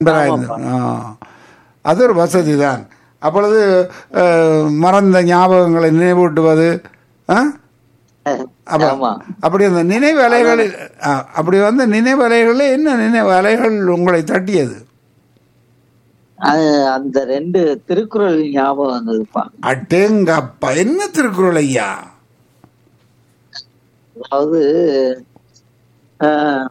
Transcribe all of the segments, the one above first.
நண்பராயிருந்தது. ஆ அது ஒரு வசதி தான் அப்பொழுது அஹ், மறந்த ஞாபகங்களை நினைவூட்டுவது ஆ? அப்ப ஆமா அப்படி அந்த நினைவு அலைகளில் ஆ, அப்படி வந்து நினைவு அலைகளில் என்ன நினைவு அலைகள் உங்களை தட்டியது அது அந்த ரெண்டு திருக்குறள் ஞாபகம் வந்ததுப்பா அட்டேங்கப்பா என்ன திருக்குறள் ஐயா அதாவது ஆஹ்,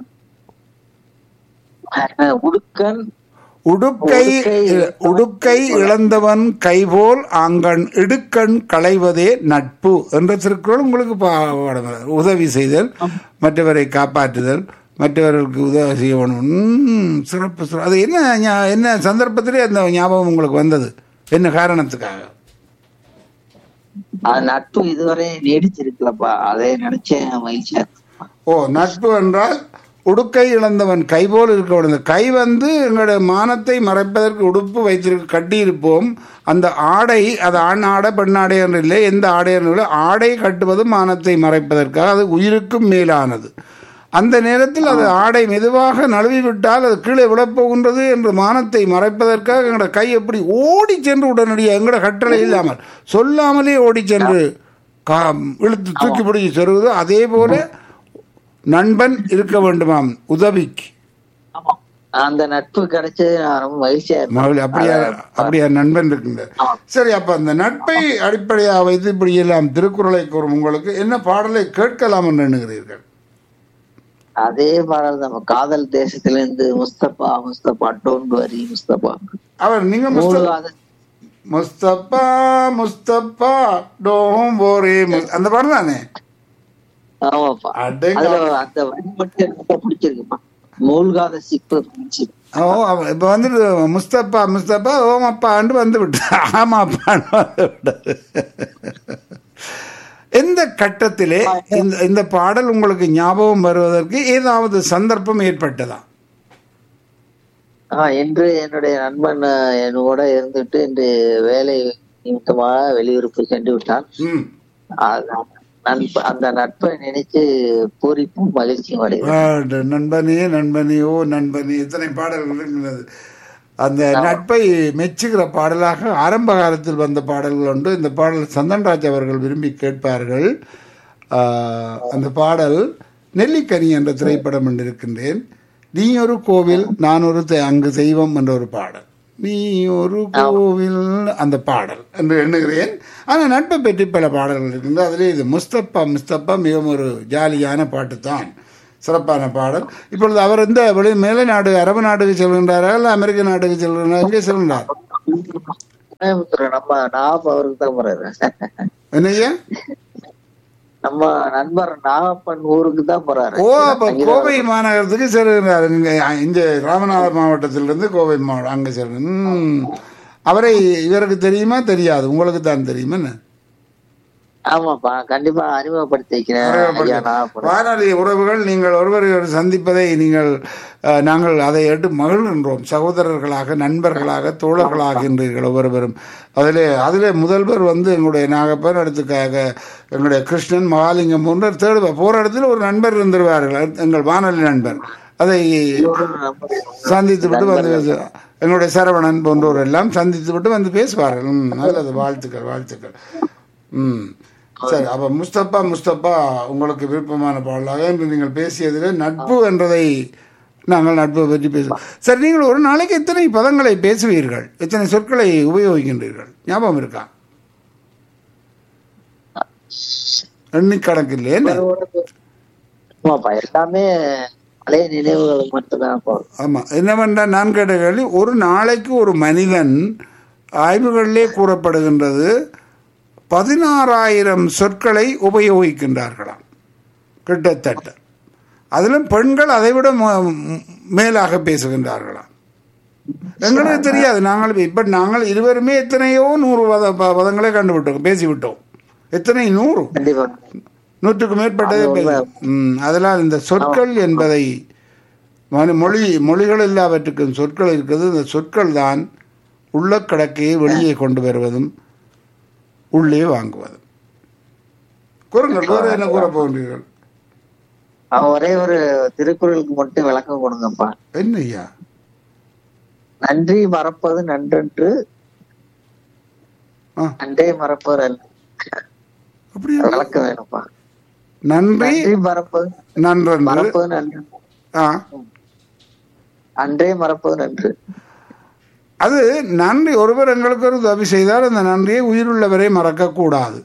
ஆஹ், உடுக்கன் உடுக்கை உடுக்கை- உடுக்கை இழந்தவன் கைபோல் ஆங்கண் இடுக்கண் களைவதே நட்பு என்ற திருக்குறள் உங்களுக்கு பா- உதவி செய்தல் மற்றவரை காப்பாற்றுதல் மற்றவர்களுக்கு உதவி செய்ய வேணும் ம், சிறப்பு சிறப்பு அது என்ன ஞா- என்ன சந்தர்ப்பத்திலே அந்த ஞாபகம் உங்களுக்கு வந்தது என்ன காரணத்துக்காக அது நட்பு இதுவரை நீடிச்சிருக்கலப்பா அதை நினைச்சேன் மகிழ்ச்சியா இருக்குப்பா. ஓ நட்பு என்றால் உடுக்கை இழந்தவன் கை போல் இருக்க வேண்டும் இந்த கை வந்து எங்களுடைய மானத்தை மறைப்பதற்கு உடுப்பு வைத்திருக்க கட்டியிருப்போம் அந்த ஆடை அது ஆண் ஆடை பெண் ஆடை என்று இல்லை எந்த ஆடை என்று இல்லை ஆடை கட்டுவது மானத்தை மறைப்பதற்காக அது உயிருக்கும் மேலானது அந்த நேரத்தில் அது ஆடை மெதுவாக நழுவி விட்டால் அது கீழே விழப்போகின்றது என்று மானத்தை மறைப்பதற்காக எங்களோட கை எப்படி ஓடி சென்று உடனடியாக எங்களோட கட்டளை இல்லாமல் சொல்லாமலே ஓடி சென்று கா இழுத்து தூக்கி பிடிச்சி செருவது அதே போல நண்பன் இருக்க வேண்டுமாம் உதவிக்கு ஆமா அந்த நட்பு கிடைச்சது நான் ரொம்ப மகிழ்ச்சியா இருந்தேன் மகள் அப்படியா அப்படியா நண்பன் இருக்கின்றார் ஆமா. சரி அப்ப அந்த நட்பை அடிப்படையாக வைத்து இப்படி எல்லாம் திருக்குறளை கூறும் உங்களுக்கு என்ன பாடலை கேட்கலாம் என்று எண்ணுகிறீர்கள் அதே பாடல் நம்ம காதல் தேசத்திலிருந்து முஸ்தபா முஸ்தபா டோன்ட் வரி முஸ்தபா அவர் நீங்க முஸ்த- மூணாவது முஸ்தபா முஸ்தபா டோம் போரே முஸ்- அந்த பாடம் தானே ஆமாப்பா அடேங்க. அதுல அந்த வரி மட்டும் எனக்கு ரொம்ப பிடிச்சிருக்குப்பா மூழ்காத சிப்பு பிடிச்சி ஓ அவ- இப்ப வந்து முஸ்தபா முஸ்தபா ஓமப்பான்னு வந்து விட்டார் ஆமாப்பான்னு வந்து விட்டார் எந்த கட்டத்திலே இந்த இந்த பாடல் உங்களுக்கு ஞாபகம் வருவதற்கு ஏதாவது சந்தர்ப்பம் ஏற்பட்டதா ஆஹ் இன்று என்னுடைய நண்பன் அஹ், என்னோட இருந்துட்டு இன்று வேலை நிமித்தமாக வெளியூருக்கு சென்று விட்டான் ம் அது- நண்ப- அந்த நட்பை நினைச்சு பூரிப்பும் மகிழ்ச்சியும் அடைகிறேன் ஆ, நண்பனே நண்பனே ஓ நண்பனே இத்தனை பாடல்கள் இருக்கின்றது அந்த நட்பை மெச்சுகிற பாடலாக ஆரம்ப காலத்தில் வந்த பாடல்கள் உண்டு இந்த பாடல் சந்தன்ராஜ் அவர்கள் விரும்பி கேட்பார்கள் ஆ, அந்த பாடல் நெல்லிக்கனி என்ற திரைப்படம் என்று இருக்கின்றேன் நீ ஒரு கோவில் நான் ஒரு தெ- அங்கு தெய்வம் என்ற ஒரு பாடல் நீ ஒரு கோவில் அந்த பாடல் என்று எண்ணுகிறேன் ஆனால் நட்பை பற்றி பல பாடல்கள் இருக்கின்றது அதிலே இது முஸ்தப்பா முஸ்தப்பா மிகவும் ஒரு ஜாலியான பாட்டு தான் சிறப்பான பாடல் இப்பொழுது அவர் இந்த வெளி மேலை நாடு அரபு நாடுக்கு செல்கின்றாரா இல்லை அமெரிக்க நாட்டுக்கு செல்கின்றாரா எங்கே செல்கின்றார் கோயம்புத்தூர் நம்ம நாகப்ப அவருக்கு தான் போறாரு என்னய்யா நம்ம நண்பர் நாகப்பன் ஊருக்கு தான் போறாரு ஓ அப்போ கோவை மாநகரத்துக்கு செல்கின்றார் இங்கே இங்கே ராமநாதர் மாவட்டத்திலிருந்து கோவை மாவட்டம் அங்கே செல்கிறேன் ம். அவரை இவருக்கு தெரியுமா தெரியாது உங்களுக்கு தான் தெரியுமா என்ன ஆமாப்பா கண்டிப்பா அறிமுகப்படுத்தி வைக்கிறேன் ஐயா நாகப்பன் வானொலி உறவுகள் நீங்கள் ஒருவரை ஒரு சந்திப்பதை நீங்கள் அஹ், நாங்கள் அதை ஏற்று மகிழ்கின்றோம் சகோதரர்களாக நண்பர்களாக தோழர்களாகின்றீர்கள் ஒவ்வொருவரும் அதிலே அதிலே முதல்வர் வந்து எங்களுடைய நாகப்பன் அடுத்துக்காக எங்களுடைய கிருஷ்ணன் மகாலிங்கம் போன்ற தேடுவ போற இடத்துல ஒரு நண்பர் இருந்துருவார்கள் எங்கள் வானொலி நண்பர் அதை சந்தித்து விட்டு வந்து பேசு- எங்களுடைய சரவணன் போன்றோர் எல்லாம் சந்தித்து விட்டு வந்து பேசுவார்கள் ம், நல்லது வாழ்த்துக்கள் வாழ்த்துக்கள் ம் சரி அப்ப முஸ்தபா முஸ்தபா உங்களுக்கு விருப்பமான பாடலாக என்று நீங்கள் பேசியதில் நட்பு என்றதை நாங்கள் நட்பை பற்றி பேசுவோம் சரி நீங்கள் ஒரு நாளைக்கு எத்தனை பதங்களை பேசுவீர்கள் எத்தனை சொற்களை உபயோகிக்கின்றீர்கள் ஞாபகம் இருக்கா எண்ணிக்கணக்கு இல்லையே என்ன? ஆமாப்பா எல்லாமே பழைய நினைவுகள் மட்டும்தான் போகும் ஆமாம் என்னவென்றால் நான் கேட்ட கேள்வி ஒரு நாளைக்கு ஒரு மனிதன் ஆய்வுகளிலே கூறப்படுகின்றது பதினாறாயிரம் சொற்களை உபயோகிக்கின்றார்களாம் கிட்டத்தட்ட அதிலும் பெண்கள் அதைவிட ம- மேலாக பேசுகின்றார்களாம் எங்களுக்கு தெரியாது நாங்கள் இப்ப நாங்கள் இருவருமே எத்தனையோ நூறு பத ப- பதங்களை கண்டுவிட்டோம் பேசிவிட்டோம் எத்தனை நூறு கண்டிப்பா நூற்றுக்கு மேற்பட்டதே பேச ம் அதனால் இந்த சொற்கள் என்பதை மனு- மொழி மொழிகள் எல்லாவற்றுக்கும் சொற்கள் இருக்கிறது இந்த சொற்கள் தான் உள்ள கிடக்கையை வெளியே கொண்டு வருவதும் உள்ளே வாங்குவதும் கூறுங்கள் வேறு என்ன கூற போகின்றீர்கள் அவன் ஒரே ஒரு திருக்குறளுக்கு மட்டும் விளக்கம் கொடுங்கப்பா என்ன ஐயா நன்றி மறப்பது நன்றென்று ஆ. அன்றே மறப்பது அல்ல அப்படி விளக்கம் வேணும்ப்பா நன்றி நன்றி மறப்பது நன்றன்று மறப்பது நன்று ஆ அன்றே மறப்பது நன்று அது நன்றி ஒருவர் எங்களுக்கு ஒரு உதவி செய்தால் அந்த நன்றியை உயிருள்ளவரை மறக்கக்கூடாது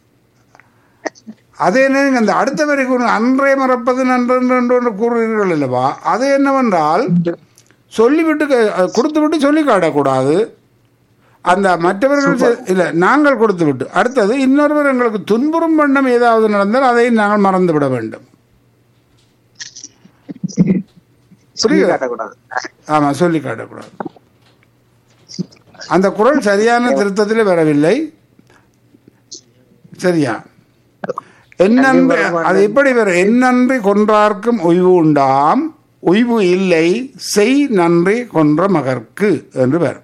அதே நேரம் அந்த அடுத்த வரை கூறு அன்றே மறப்பது நன்றென்று என்று ஒன்று கூறுகிறீர்கள் அல்லவா அது என்னவென்றால் சொல்லிவிட்டு க- கொடுத்து விட்டு சொல்லி காட்டக்கூடாது அந்த மற்றவர்கள் செ- இல்லை நாங்கள் கொடுத்து விட்டு அடுத்தது இன்னொருவர் எங்களுக்கு துன்புறும் வண்ணம் ஏதாவது நடந்தால் அதை நாங்கள் மறந்து விட வேண்டும் சொல்லி காட்டக்கூடாது ஆமா சொல்லி காட்டக்கூடாது அந்த குரல் சரியான திருத்தத்தில் வரவில்லை சரியா என்னன்று அது எப்படி வர என்னன்றி கொன்றார்க்கும் ஒய்வு உண்டாம் ஒய்வு இல்லை செய் நன்றி கொன்ற மகர்க்கு என்று வரும்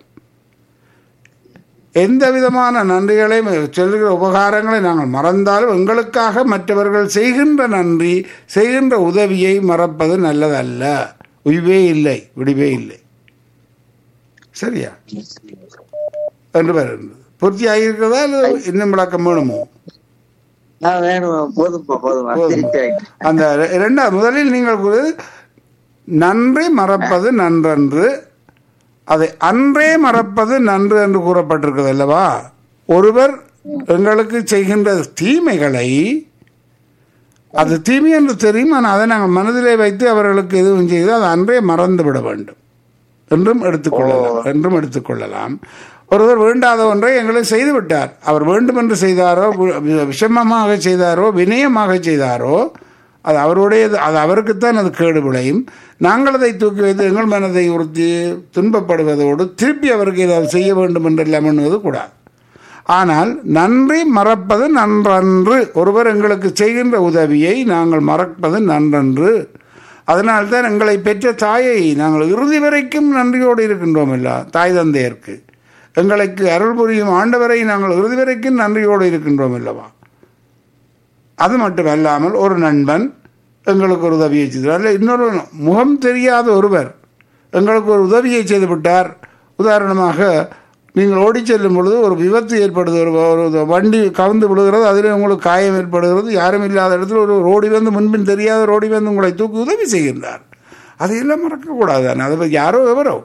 எந்த விதமான நன்றிகளையும் செல்கிற உபகாரங்களை நாங்கள் மறந்தாலும் எங்களுக்காக மற்றவர்கள் செய்கின்ற நன்றி செய்கின்ற உதவியை மறப்பது நல்லதல்ல உய்வே இல்லை விடிவே இல்லை சரியா என்று வருகிறது பூர்த்தி ஆகியிருக்கிறதா இல்லை இன்னும் விளக்கம் வேணுமோ நான் வேணும் போதும்ப்பா போதும் போதுமா? திருப்தி ஆயிட்டு அந்த ரெ- இரண்டாவது முதலில் நீங்கள் கூறியது நன்றி மறப்பது நன்றன்று அதை அன்றே மறப்பது நன்று என்று கூறப்பட்டிருக்கிறது அல்லவா ஒருவர் எங்களுக்கு செய்கின்ற தீமைகளை அது தீமை என்று தெரியும் ஆனால் அதை நாங்கள் மனதிலே வைத்து அவர்களுக்கு எதுவும் செய்து அதை அன்றே மறந்து விட வேண்டும் என்றும் எடுத்துக்கொள்ளலாம் என்றும் எடுத்துக்கொள்ளலாம் ஒருவர் வேண்டாத ஒன்றை எங்களுக்கு செய்து விட்டார் அவர் வேண்டும் என்று செய்தாரோ வி- விஷமமாக செய்தாரோ வினயமாக செய்தாரோ அது அவருடையது அது அவருக்குத்தான் அது கேடு விளையும் நாங்கள் அதை தூக்கி வைத்து எங்கள் மனதை உறுத்தி துன்பப்படுவதோடு திருப்பி அவருக்கு ஏதாவது செய்ய வேண்டும் என்று எல்லாம் எண்ணுவது கூடாது ஆனால் நன்றி மறப்பது நன்றன்று ஒருவர் எங்களுக்கு செய்கின்ற உதவியை நாங்கள் மறப்பது நன்றன்று அதனால்தான் எங்களை பெற்ற தாயை நாங்கள் இறுதி வரைக்கும் நன்றியோடு இருக்கின்றோம் இல்ல தாய் தந்தையருக்கு எங்களுக்கு அருள் புரியும் ஆண்டவரை நாங்கள் இறுதி வரைக்கும் நன்றியோடு இருக்கின்றோம் அல்லவா அது மட்டுமல்லாமல் ஒரு நண்பன் எங்களுக்கு ஒரு உதவியை செய்தார் இல்லை இன்னொரு முகம் தெரியாத ஒருவர் எங்களுக்கு ஒரு உதவியை செய்து விட்டார் உதாரணமாக நீங்கள் ஓடிச் செல்லும் பொழுது ஒரு விபத்து ஏற்படுது ஒரு ஒரு வண்டி கவுந்து விழுகிறது அதில் உங்களுக்கு காயம் ஏற்படுகிறது யாரும் இல்லாத இடத்துல ஒரு ரோடி வந்து முன்பின் தெரியாத ரோடி வந்து உங்களை தூக்கி உதவி செய்கின்றார் அதையெல்லாம் மறக்கக்கூடாது தானே அதை பற்றி யாரோ எவரோ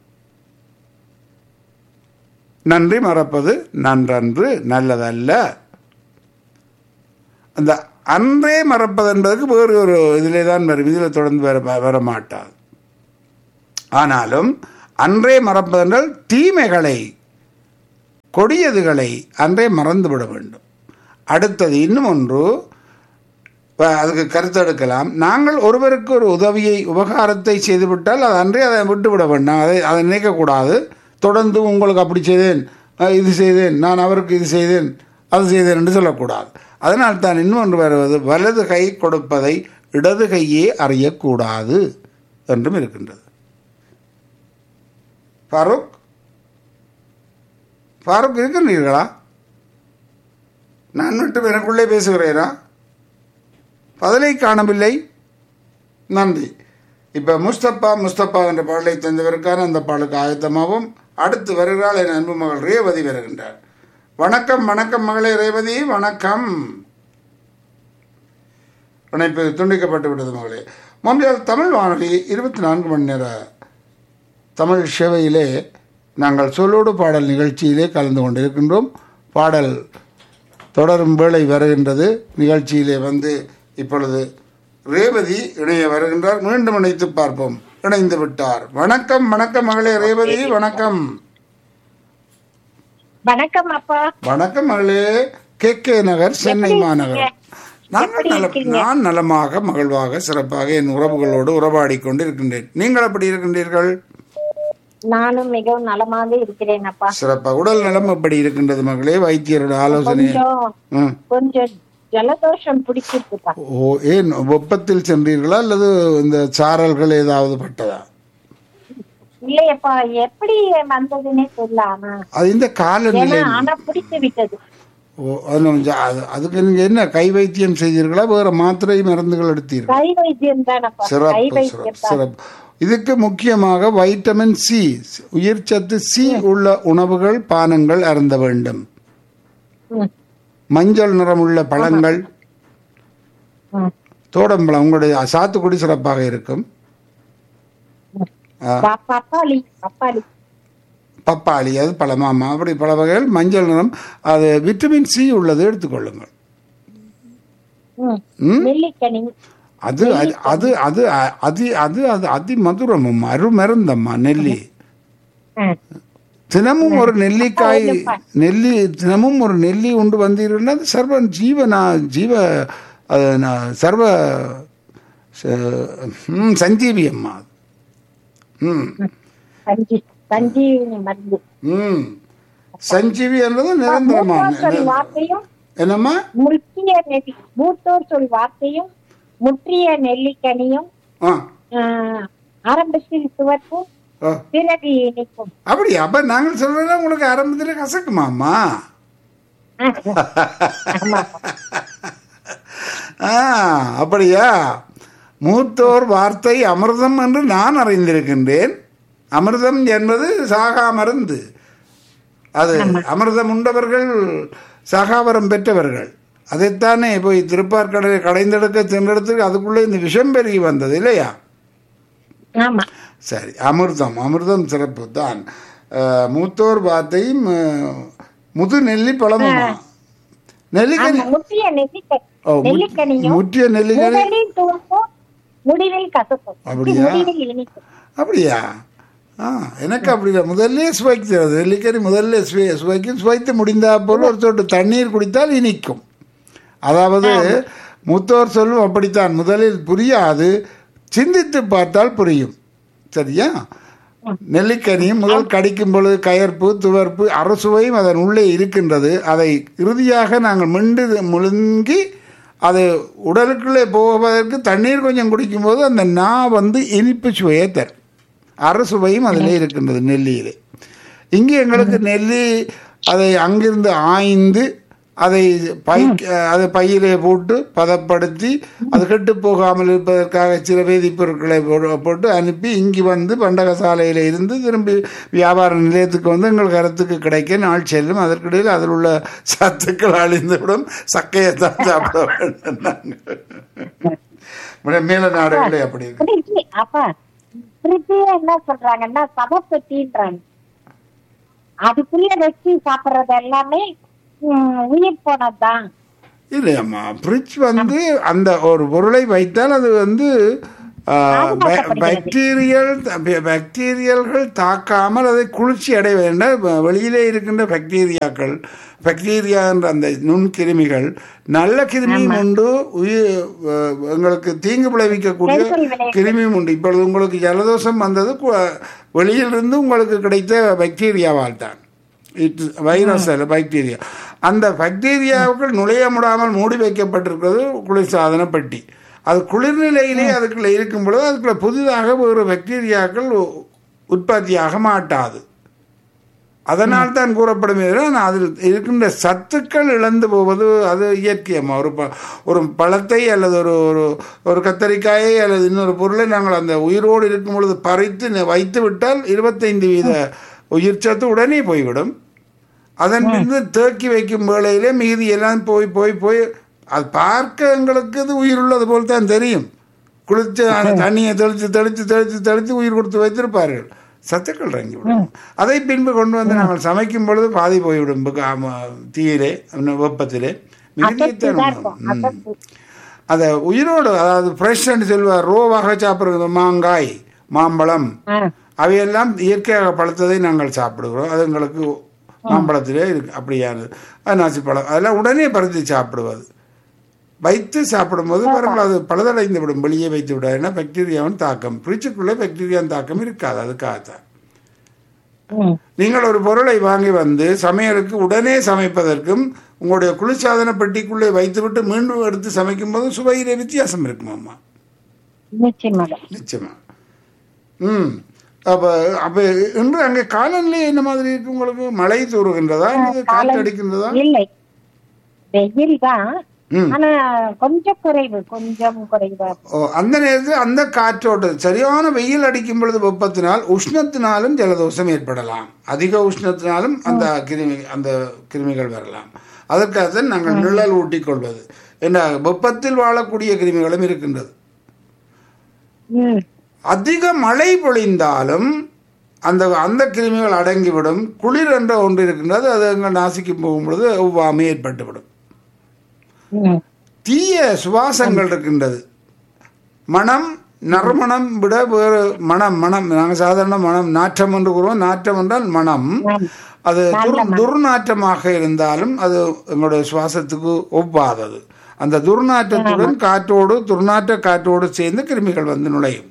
நன்றி மறப்பது நன்றன்று நல்லதல்ல அந்த அன்றே மறப்பது என்பதற்கு வேறு ஒரு இதிலே தான் வரும் இதில் தொடர்ந்து வர வர மாட்டாது ஆனாலும் அன்றே மறப்பதென்றால் தீமைகளை கொடியதுகளை அன்றே மறந்துவிட வேண்டும் அடுத்தது இன்னும் ஒன்று வ- அதுக்கு கருத்தெடுக்கலாம் நாங்கள் ஒருவருக்கு ஒரு உதவியை உபகாரத்தை செய்துவிட்டால் அது அன்றே அதை விட்டுவிட வேண்டாம் அதை அதை நினைக்கக்கூடாது தொடர்ந்து உங்களுக்கு அப்படி செய்தேன் அஹ் இது செய்தேன் நான் அவருக்கு இது செய்தேன் அது செய்தேன் என்று சொல்லக்கூடாது அதனால் தான் இன்னொன்று வருவது வலது கை கொடுப்பதை இடது கையே அறியக்கூடாது என்றும் இருக்கின்றது ஃபாரூக் ஃபாரூக் இருக்கின்றீர்களா நான் மட்டும் எனக்குள்ளே பேசுகிறேனா பதிலை காணவில்லை நன்றி இப்போ முஸ்தபா முஸ்தபா என்ற பாடலை தந்தவருக்கான அந்த பாடலுக்கு ஆயத்தமாகவும் அடுத்து வருகிறாள் என் அன்பு மகள் ரேவதி வருகின்றார் வணக்கம் வணக்கம் மகளே ரேவதி வணக்கம் இணைப்பு துண்டிக்கப்பட்டு விட்டது மகளே மொன்றியால் தமிழ் வானொலி இருபத்தி நான்கு மணி நேர தமிழ் சேவையிலே நாங்கள் சொல்லோடு பாடல் நிகழ்ச்சியிலே கலந்து கொண்டிருக்கின்றோம் பாடல் தொடரும் வேளை வருகின்றது நிகழ்ச்சியிலே வந்து இப்பொழுது ரேவதி இணைய வருகின்றார் மீண்டும் இணைத்து பார்ப்போம் இணைந்து விட்டார் வணக்கம் வணக்கம் மகளே ரேவதி வணக்கம் வணக்கம் அப்பா வணக்கம் மகளே கே கே நகர் சென்னை எப்படி மாநகரம் இருக்கீங்க? நாங்கள் எப்படி நல இருக்கீங்க? நான் நலமாக மகிழ்வாக சிறப்பாக என் உறவுகளோடு உறவாடி கொண்டு இருக்கின்றேன் நீங்கள் எப்படி இருக்கின்றீர்கள் நானும் மிகவும் நலமாக இருக்கிறேன் அப்பா சிறப்பாக உடல் நலம் எப்படி இருக்கின்றது மகளே வைத்தியரோட ஆலோசனை கொஞ்சம் ம். கொஞ்சம் ஜலதோஷம் பிடிச்சிருக்குப்பா ஓ ஏன் வெப்பத்தில் சென்றீர்களா அல்லது இந்த சாரல்கள் ஏதாவது பட்டதா இல்லையப்பா எப்படி வந்ததுன்னே தெரியல ஆனா அது இந்த ஏன்னா காலநிலை ஆனா பிடித்து விட்டது ஓ அது நம்ம ஜா- அது- அதுக்கு நீங்க என்ன கை வைத்தியம் செய்தீர்களா வேற மாத்திரை மருந்துகள் எடுத்தீர்களா கை வைத்தியம் தானப்பா கை சிறப்பு வைத்தியம் சிறப்பு சிறப்பு இதுக்கு முக்கியமாக வைட்டமின் சி உயிர்ச்சத்து சி உள்ள உணவுகள் பானங்கள் அருந்த வேண்டும் ம், மஞ்சள் நிறமுள்ள பழங்கள் ம். தோடம்பழம் உங்களுடைய சாத்துக்குடி சிறப்பாக இருக்கும் ஆ, ப- பப்பாளி பப்பாளி பப்பாளி அது பழமாமா அப்படி பல வகைகள் மஞ்சள் நிறம் அது விட்டமின் சி உள்ளது எடுத்துக்கொள்ளுங்கள் ம். ம்? நெல்லிக்கனி அது அது- அது அது அ- அதி அது அது அதி மதுரமும் அருமருந்தம்மா நெல்லி ம். தினமும் ஒரு நெல்லிக்காய் நெல்லி தினமும் ஒரு நெல்லி உண்டு வந்தீர்கள்னா அது சர்வ ஜீவனா ஜீவ அது நான் சர்வ ச- ம், சஞ்சீவி அம்மா அது. ம் சஞ்சி சஞ்சீவினி மருந்து ம் சஞ்சீவி என்றது மூத்தோர் நிரந்தரமான சொல் வார்த்தையும் என்னம்மா முற்றிய நெல்லி மூத்தோர் சொல் வார்த்தையும் முற்றிய நெல்லிக்கனியும் ஆ ஆஹ், ஆரம்பத்தில் துவக்கும் ஆ. பிறகு இனிக்கும் அப்படி அப்ப நாங்கள் சொல்றதா உங்களுக்கு ஆரம்பத்தில் கசக்குமாம்மா ஆமா ஆ அப்படியா மூத்தோர் வார்த்தை அமிர்தம் என்று நான் அறிந்திருக்கின்றேன் அமிர்தம் என்பது சாகா மருந்து அது அமிர்தம் உண்டவர்கள் சகாவரம் பெற்றவர்கள் அதைத்தானே போய் திருப்பார்கடலை கடைந்தெடுக்க தின்றெடுத்து அதுக்குள்ளே இந்த விஷம் பெருகி வந்தது இல்லையா ஆமா சரி அமிர்தம் அமிர்தம் சிறப்பு தான் அஹ், மூத்தோர் வார்த்தையும் அஹ், முது நெல்லி பழமுமா நெல்லிக்கனி ஆமா முற்றிய நெல்லிக்கனி ஓ, முற்- நெல்லிக்கனியும் முற்றிய நெல்லிக்கனி முதலில் துவக்கும் முடிவில் கசக்கும் அப்படியா? முடிவில் இனிக்கும் அப்படியா ஆ எனக்கு அப்படி இல்லை முதல்ல சுவைக்கிறது நெல்லிக்கனி முதல்ல சுவை சுவைக்கும் சுவைத்து முடிந்தா போல ஒரு சொட்டு தண்ணீர் குடித்தால் இனிக்கும் அதாவது மூத்தோர் சொல்லும் அப்படித்தான் முதலில் புரியாது சிந்தித்து பார்த்தால் புரியும் சரியா நெல்லிக்கனியும் முதல் கடிக்கும் பொழுது கயர்ப்பு துவர்ப்பு அரசுவையும் அதன் உள்ளே இருக்கின்றது அதை இறுதியாக நாங்கள் மிண்டு முழுங்கி அது உடலுக்குள்ளே போவதற்கு தண்ணீர் கொஞ்சம் குடிக்கும்போது அந்த நா வந்து இனிப்பு சுவையை தரும் அரசுவையும் அதில் இருக்கின்றது நெல்லியிலே இங்கே எங்களுக்கு நெல்லி அதை அங்கிருந்து ஆய்ந்து அதை பை அதை பையிலே போட்டு பதப்படுத்தி அது கெட்டு போகாமல் இருப்பதற்காக சில வேதிப்பொருட்களை போ- போட்டு அனுப்பி இங்கு வந்து பண்டகசாலையில் இருந்து திரும்பி வியாபார நிலையத்துக்கு வந்து எங்கள் கருத்துக்கு கிடைக்க நாள் செல்லும் அதற்கிடையில் அதில் உள்ள சத்துக்கள் அழிந்துவிடும் சக்கையை தான் சாப்பிட வேண்டும் நாங்கள் மேல நாடுகளே அப்படி இருக்கு பிரிட்ஜி அப்பா பிரிட்ஜி என்ன சொல்றாங்கன்னா சமப்பெட்டின்றாங்க அதுக்குள்ள வச்சு சாப்பிடுறது எல்லாமே ம், உயிர் போனதுதான் இல்லையம்மா ஃப்ரிட்ஜ் வந்து அந்த ஒரு பொருளை வைத்தால் அது வந்து ஆ, ப- பாக்டீரியல் பாக்டீரியல்கள் தாக்காமல் அதை குளிர்ச்சி அடைய வேண்டாம் வ- வெளியிலே இருக்கின்ற பாக்டீரியாக்கள் பாக்டீரியா என்ற அந்த நுண்கிருமிகள் நல்ல கிருமியும் உண்டு உயிர் அஹ், எங்களுக்கு தீங்கு விளைவிக்கக்கூடிய கெடுதல் விளைவிக்க- கிருமியும் உண்டு இப்பொழுது உங்களுக்கு ஜலதோஷம் வந்தது கு- வெளியிலிருந்து உங்களுக்கு கிடைத்த பாக்டீரியாவால் தான் இட் வைரஸ் அல்ல பாக்டீரியா அந்த பாக்டீரியாவுக்குள் நுழைய முடியாமல் மூடி வைக்கப்பட்டிருக்கிறது குளிர்சாதன பெட்டி அது குளிர்நிலையிலே அதுக்குள்ள இருக்கும் பொழுது அதுக்குள்ள புதிதாக வேறு பாக்டீரியாக்கள் உ- உற்பத்தியாக மாட்டாது அதனால் தான் கூறப்படுமே தவிர, ஆனால் அதில் இருக்கின்ற சத்துக்கள் இழந்து போவது அது இயற்கையம்மா ஒரு ப ஒரு பழத்தை அல்லது ஒரு ஒரு ஒரு கத்தரிக்காயை அல்லது இன்னொரு பொருளை நாங்கள் அந்த உயிரோடு இருக்கும் பொழுது பறித்து ந- வைத்து விட்டால் இருபத்தைந்து வீத உயிர் சத்து உடனே போய்விடும் அதன் பின்பு தேக்கி வைக்கும் வேளையிலே மீதி எல்லாம் போய் போய் போய் அது பார்க்க எங்களுக்கு அது உயிர் உள்ளது போல் தான் தெரியும் குளிச்சு அந்த தண்ணியை தெளித்து தெளித்து தெளித்து தெளித்து உயிர் கொடுத்து வைத்திருப்பார்கள் சத்துக்கள் இறங்கிவிடும் அதை பின்பு கொண்டு வந்து நாங்கள் சமைக்கும் பொழுது பாதி போய்விடும் பு- ஆமா, தீயிலே இன்னும் வெப்பத்திலே மிகுதியைத்தான் தான் உண்ணும். இருக்கும் ம். அசத்து. அதை உயிரோடு அதாவது ஃப்ரெஷ்ன்னு சொல்லுவார் ரோவாக சாப்பிட்றது மாங்காய் மாம்பழம் ஆ. அவையெல்லாம் இயற்கையாக பழுத்ததை நாங்கள் சாப்பிடுகிறோம் அது எங்களுக்கு மாம்பழத்திலே இருக்கு அப்படியானது அன்னாசி பழம் அதெல்லாம் உடனே பறித்து சாப்பிடுவது வைத்து சாப்பிடும்போது பாருங்கள் அது பழுதடைந்து விடும் வெளியே வைத்து விட ஏன்னா பாக்டீரியாவின் தாக்கம் ஃப்ரிட்ஜுக்குள்ளே பாக்டீரியாவின் தாக்கம் இருக்காது அதுக்காகத்தான் ம். நீங்கள் ஒரு பொருளை வாங்கி வந்து சமையலுக்கு உடனே சமைப்பதற்கும் உங்களுடைய குளிர்சாதன பெட்டிக்குள்ளே வைத்துவிட்டு மீண்டும் எடுத்து சமைக்கும் போது சுவையிலே வித்தியாசம் இருக்குமாம்மா நிச்சயமாக நிச்சயமா ம் அப்ப அப்ப இன்று அங்கே காலநிலை என்ன மாதிரி இருக்கு உங்களுக்கு மழை தூறுகின்றதா அல்லது காற்று அடிக்கின்றதா இல்லை வெயில் தான் ஆனா கொஞ்சம் குறைவு கொஞ்சம் குறைவா ஓ, அந்த நேரத்தில் அந்த காற்றோட்ட சரியான வெயில் அடிக்கும் பொழுது வெப்பத்தினால் உஷ்ணத்தினாலும் ஜலதோஷம் ஏற்படலாம் அதிக உஷ்ணத்தினாலும் அந்த கிருமி அந்த கிருமிகள் வரலாம் அதற்காக நாங்கள் நிழல் ஊட்டிக் கொள்வது என்ன வெப்பத்தில் வாழக்கூடிய கிருமிகளும் இருக்கின்றது ம் அதிக மழை பொழிந்தாலும் அந்த அந்த கிருமிகள் அடங்கிவிடும் குளிர் என்ற ஒன்று இருக்கின்றது அது அங்கே நாசிக்கு போகும் பொழுது ஒவ்வாமை ஏற்பட்டுவிடும் ம் தீய சுவாசங்கள் இருக்கின்றது மனம் நறுமணம் விட வேறு மனம் மனம் நாங்கள் சாதாரண மனம் நாற்றம் என்று கூறுவோம் நாற்றம் என்றால் மனம் ஆம். அது துர் துர்நாற்றமாக இருந்தாலும் அது எங்களுடைய சுவாசத்துக்கு ஒவ்வாதது அந்த துர்நாற்றத்துடன் காற்றோடு துர்நாற்ற காற்றோடு சேர்ந்து கிருமிகள் வந்து நுழையும்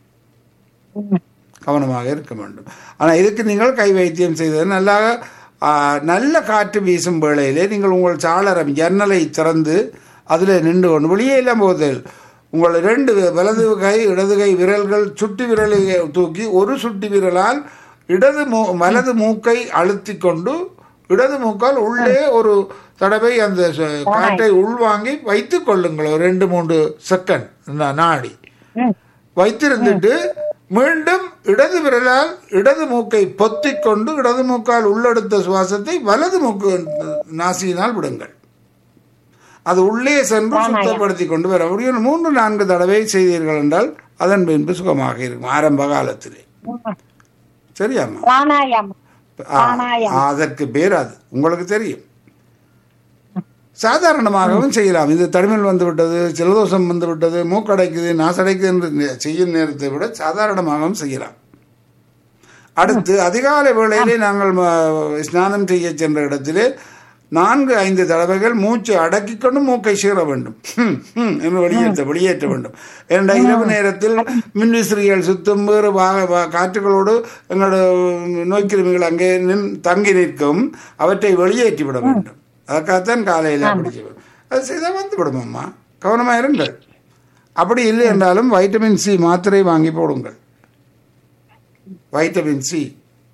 ம் கவனமாக இருக்க வேண்டும் ஆனால் இதுக்கு நீங்கள் கை வைத்தியம் செய்தது நல்லாக ஆ, நல்ல காற்று வீசும் வேளையிலே நீங்கள் உங்கள் சாளரம் ஜன்னலை திறந்து அதில் நின்று கொண்டு வெளியே இல்லாம போது உங்கள் ரெண்டு வலது கை இடது கை விரல்கள் சுட்டி விரலை தூக்கி ஒரு சுட்டி விரலால் இடது மூ வலது மூக்கை அழுத்தி கொண்டு இடது மூக்கால் உள்ளே ஒரு தடவை அந்த ச- காற்றை உள்வாங்கி வைத்துக் கொள்ளுங்கள் ஒரு ரெண்டு மூன்று செகண்ட் நாடி ம் வைத்திருந்துட்டு மீண்டும் இடது விரலால் இடது மூக்கை பொத்திக் கொண்டு இடது மூக்கால் உள்ளெடுத்த சுவாசத்தை வலது மூக்கு நாசியினால் விடுங்கள் அது உள்ளே சென்று சுத்தப்படுத்தி கொண்டு வர முடியும் மூன்று நான்கு தடவை செய்தீர்கள் என்றால் அதன் பின்பு சுகமாக இருக்கும் ஆரம்ப காலத்திலே ம். சரியாம்மா பிராணாயாமம் ஆ, அதற்கு பேர் அது உங்களுக்கு தெரியும் சாதாரணமாகவும் செய்யலாம் இது தடுமல் வந்து விட்டது ஜலதோஷம் வந்து விட்டது மூக்கடைக்குது நாசடைக்குது என்று நே- செய்யும் நேரத்தை விட சாதாரணமாகவும் செய்யலாம் அடுத்து அதிகாலை வேளையிலே நாங்கள் ம- ஸ்நானம் செய்ய சென்ற இடத்திலே நான்கு ஐந்து தடவைகள் மூச்சு அடக்கிக் கொண்டு மூக்கை சீர வேண்டும் ஹம், ஹம் என்று வெளியேற்ற வெளியேற்ற வேண்டும் என்ற இரவு நேரத்தில் மின்விசிறிகள் சுத்தும் வேறு வா- வா- காற்றுகளோடு எங்களோட நோய்க்கிருமிகள் அங்கே நின் தங்கி நிற்கும் அவற்றை வெளியேற்றி விட வேண்டும் அதற்காகத்தான் காலையில் அப்படி செய்வோம் அது செய்தால் வந்து விடும் அம்மா கவனமாக இருங்கள் அப்படி இல்லை என்றாலும் வைட்டமின் சி மாத்திரை வாங்கி போடுங்கள் வைட்டமின் சி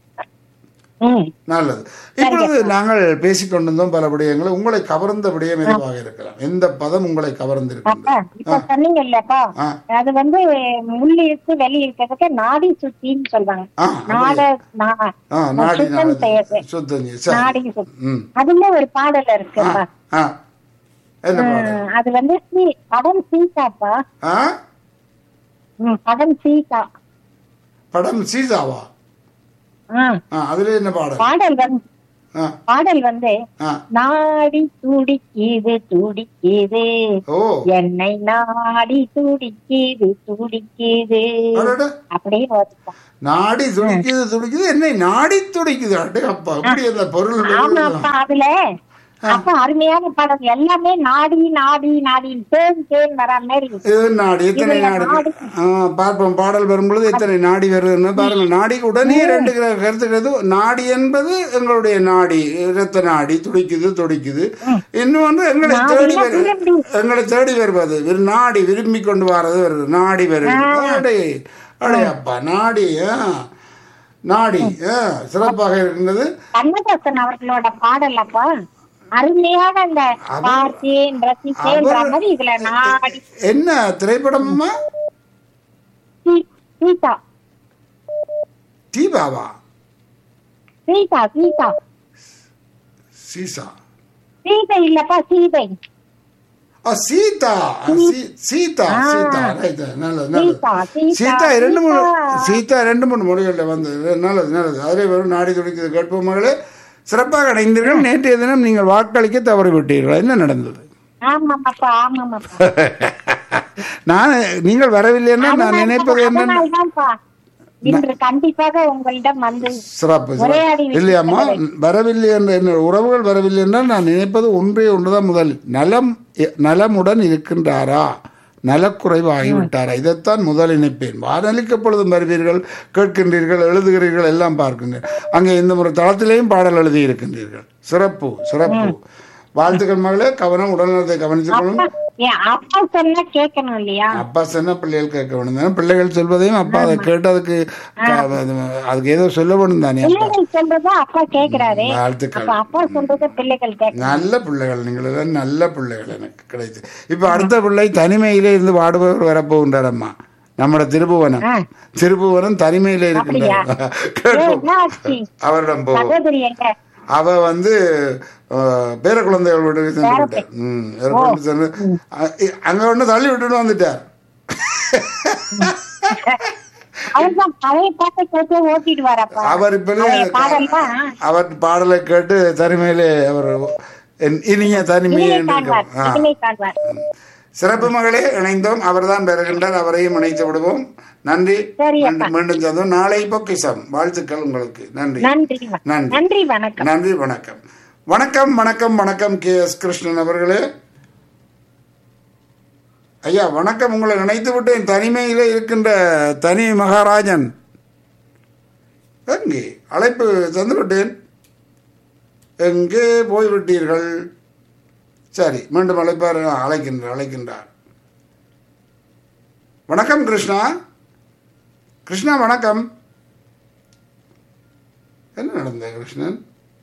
ம் நல்லது இப்பொழுது நாங்கள் பேசிக் கொண்டிருந்தோம் பல விடயங்கள் உங்களை கவர்ந்த விடயம் எதுவாக இருக்கலாம் எந்த பதம் உங்களை அப்பா கவர்ந்திருக்கின்றது இப்ப சொன்னீங்க இல்லப்பா ஆ. அது வந்து உள்ள இருக்கு வெளிய இருக்கிறதுக்கு நாடி சுத்தின்னு சொல்றாங்க ஆ, நாட நா- ஆ நாடி சுத்தம் செய்யறது நாடி சுத்தம் செய்ய. சரி நாடி சுத்தி ம் அதுல ஒரு பாடல் இருக்குப்பா ஆ என்ன பாடல் ம், அது வந்து சீ- படம் சீதாப்பா ஆ ம், படம் சீதா படம் சீதாவா ஆ, ஆ அதுல என்ன பாடல் பாடல் வந்து ஆ பாடல் வந்து ஆ நாடி துடிக்குது துடிக்குது ஓ என்னை நாடி துடிக்குது துடிக்குது அடடா. அப்படியே வருதுப்பா நாடி துடிக்குது துடிக்குது என்னை நாடி துடிக்குது அடே அப்பா எப்படி அந்த பொருள் ஆமா விவரம்? அப்பா அதுல அப்ப அருமையான படம் எல்லாமே நாடி நாடி நாடி தேன் தேன் வர மாதிரி இது நாடி எத்தனை இதுல நாடு நாடி. ஆ, பார்ப்போம் பாடல் வரும்பொழுது எத்தனை நாடி வருதுன்னு பாருங்கள் நாடிக்கு உடனே ரெண்டு க- கருத்துக்கிறது நாடி என்பது எங்களுடைய நாடி இரத்த நாடி துடிக்குது துடிக்குது இன்னொன்று எங்களை தேடி நாடினா வரு விரும்பி. எங்களை தேடி வருவது விரு- நாடி விரும்பி கொண்டு வர்றது வருது நாடி வருது அடே அடே அப்பா நாடி ஆ. நாடி ஆ, சிறப்பாக இருக்கின்றது கண்ணதாசன் அவர்களோட பாடல் அப்பா அருமையான அந்த பார்த்தேன் ரசித்தேன்ற அவர்- மாதிரி இதுல நாடி என்ன திரைப்படம்மா சீ- சீதா தீபாவா சீதா சீதா சீசா சீதை இல்லப்பா சீதை ஆ சீதா ஆ, சீ- சீதா சீதா ரைட் நல்லது நல்லது சீதா சீதா சீதா இரண்டு மூணு சீதா. சீதா ரெண்டு மூணு மொழிகளில் வந்தது நல்லது நல்லது அதிலே வரும் நாடி துடிக்குது கேட்போம் மகளே சிறப்பாக அடைந்தீர்கள் நேற்றைய தினம் நீங்கள் வாக்களிக்க தவறிவிட்டீர்கள் என்ன நடந்தது ஆமாமாப்பா ஆமாமாப்பா நான் நீங்கள் வரவில்லைன்னா நான் நினைப்பது என்ன அதனால்தான்ப்பா இன்று கண்டிப்பாக உங்களிடம் வந்து சிறப்பு உரையாடி சிறப்பு இல்லையாம்மா வரவில்லை என்ற என்ன உறவுகள் வரவில்லை என்றால் நான் நினைப்பது ஒன்றே ஒன்றுதான் முதல் நலம் நலமுடன் இருக்கின்றாரா நலக்குறைவு ஆகிவிட்டாரா இதைத்தான் முதல் நினைப்பேன் வானொலிக்கு எப்பொழுதும் வருவீர்கள் கேட்கின்றீர்கள் எழுதுகிறீர்கள் எல்லாம் பார்க்கின்றீர்கள் அங்கே இந்த முறை தளத்திலேயும் பாடல் எழுதி இருக்கின்றீர்கள் சிறப்பு சிறப்பு வாழ்த்துக்கள் மகளே கவனம் உடல்நலத்தை கவனித்துக் கொள்ளும் என் அப்பா சொன்னா கேட்கணும் இல்லையா அப்பா சொன்ன பிள்ளைகள் கேட்க வேணும் தானே பிள்ளைகள் சொல்வதையும் அப்பா அதை கேட்டு அதுக்கு அதுக்கு ஏதோ சொல்ல வேணும் தானே அப்பா பிள்ளைகள் சொல்றத அப்பா கேக்குறாரு வாழ்த்துக்கள் அப்ப அப்பா சொல்றத பிள்ளைகள் கேட்க நல்ல பிள்ளைகள் நீங்கள் எல்லாம் நல்ல பிள்ளைகள் எனக்கு கிடைத்து இப்ப அடுத்த பிள்ளை தனிமையிலே இருந்து வாடுபவர் வரப்போகின்றார் அம்மா நம்மட திருப்புவனம் ஆ. திருப்புவனம் தனிமையில இருக்கின்றார் ஏன், கேட்போம் என்ன ஆச்சு அவரிடம் போவோம் சகோதரி எங்க அவ வந்து அஹ், பேர குழந்தைகள் வீட்டுக்கு சென்று விட்டார் ம், வேற கொண்டு சென்று அ- அங்க ஒண்ணு தள்ளி விட்டுட்டு வந்துட்டார் அவர்தான் பழைய பாட்டை கேட்டு ஓட்டிட்டு வரப்பா அவர் இப்ப பழைய பாடல்லாம் அவர் பாடலை கேட்டு தனிமையிலே அவர் என் இனிய தனிமையை இனிமை என்று காண்பார் ஆ. இனிமை காண்பார் சிறப்பு மகளே இணைந்தோம் அவர்தான் பெறுகின்றார் அவரையும் இணைத்து விடுவோம் நன்றி சரி அப்பா. மீண்டும் மீண்டும் சந்தோம் நாளை பொக்கிசம் வாழ்த்துக்கள் உங்களுக்கு நன்றி நன்றி வ- நன்றி. நன்றி வணக்கம் நன்றி வணக்கம் வணக்கம் வணக்கம் வணக்கம் கே எஸ் கிருஷ்ணன் அவர்களே ஐயா வணக்கம் உங்களை நினைத்து விட்டேன் தனிமையிலே இருக்கின்ற தனி மகாராஜன் எங்கே அழைப்பு தந்து விட்டேன் எங்கே போய்விட்டீர்கள் சரி மீண்டும் அழைப்பார் ஆ, அழைக்கின்றார் அழைக்கின்றார் வணக்கம் கிருஷ்ணா கிருஷ்ணா வணக்கம் என்ன நடந்தது கிருஷ்ணன்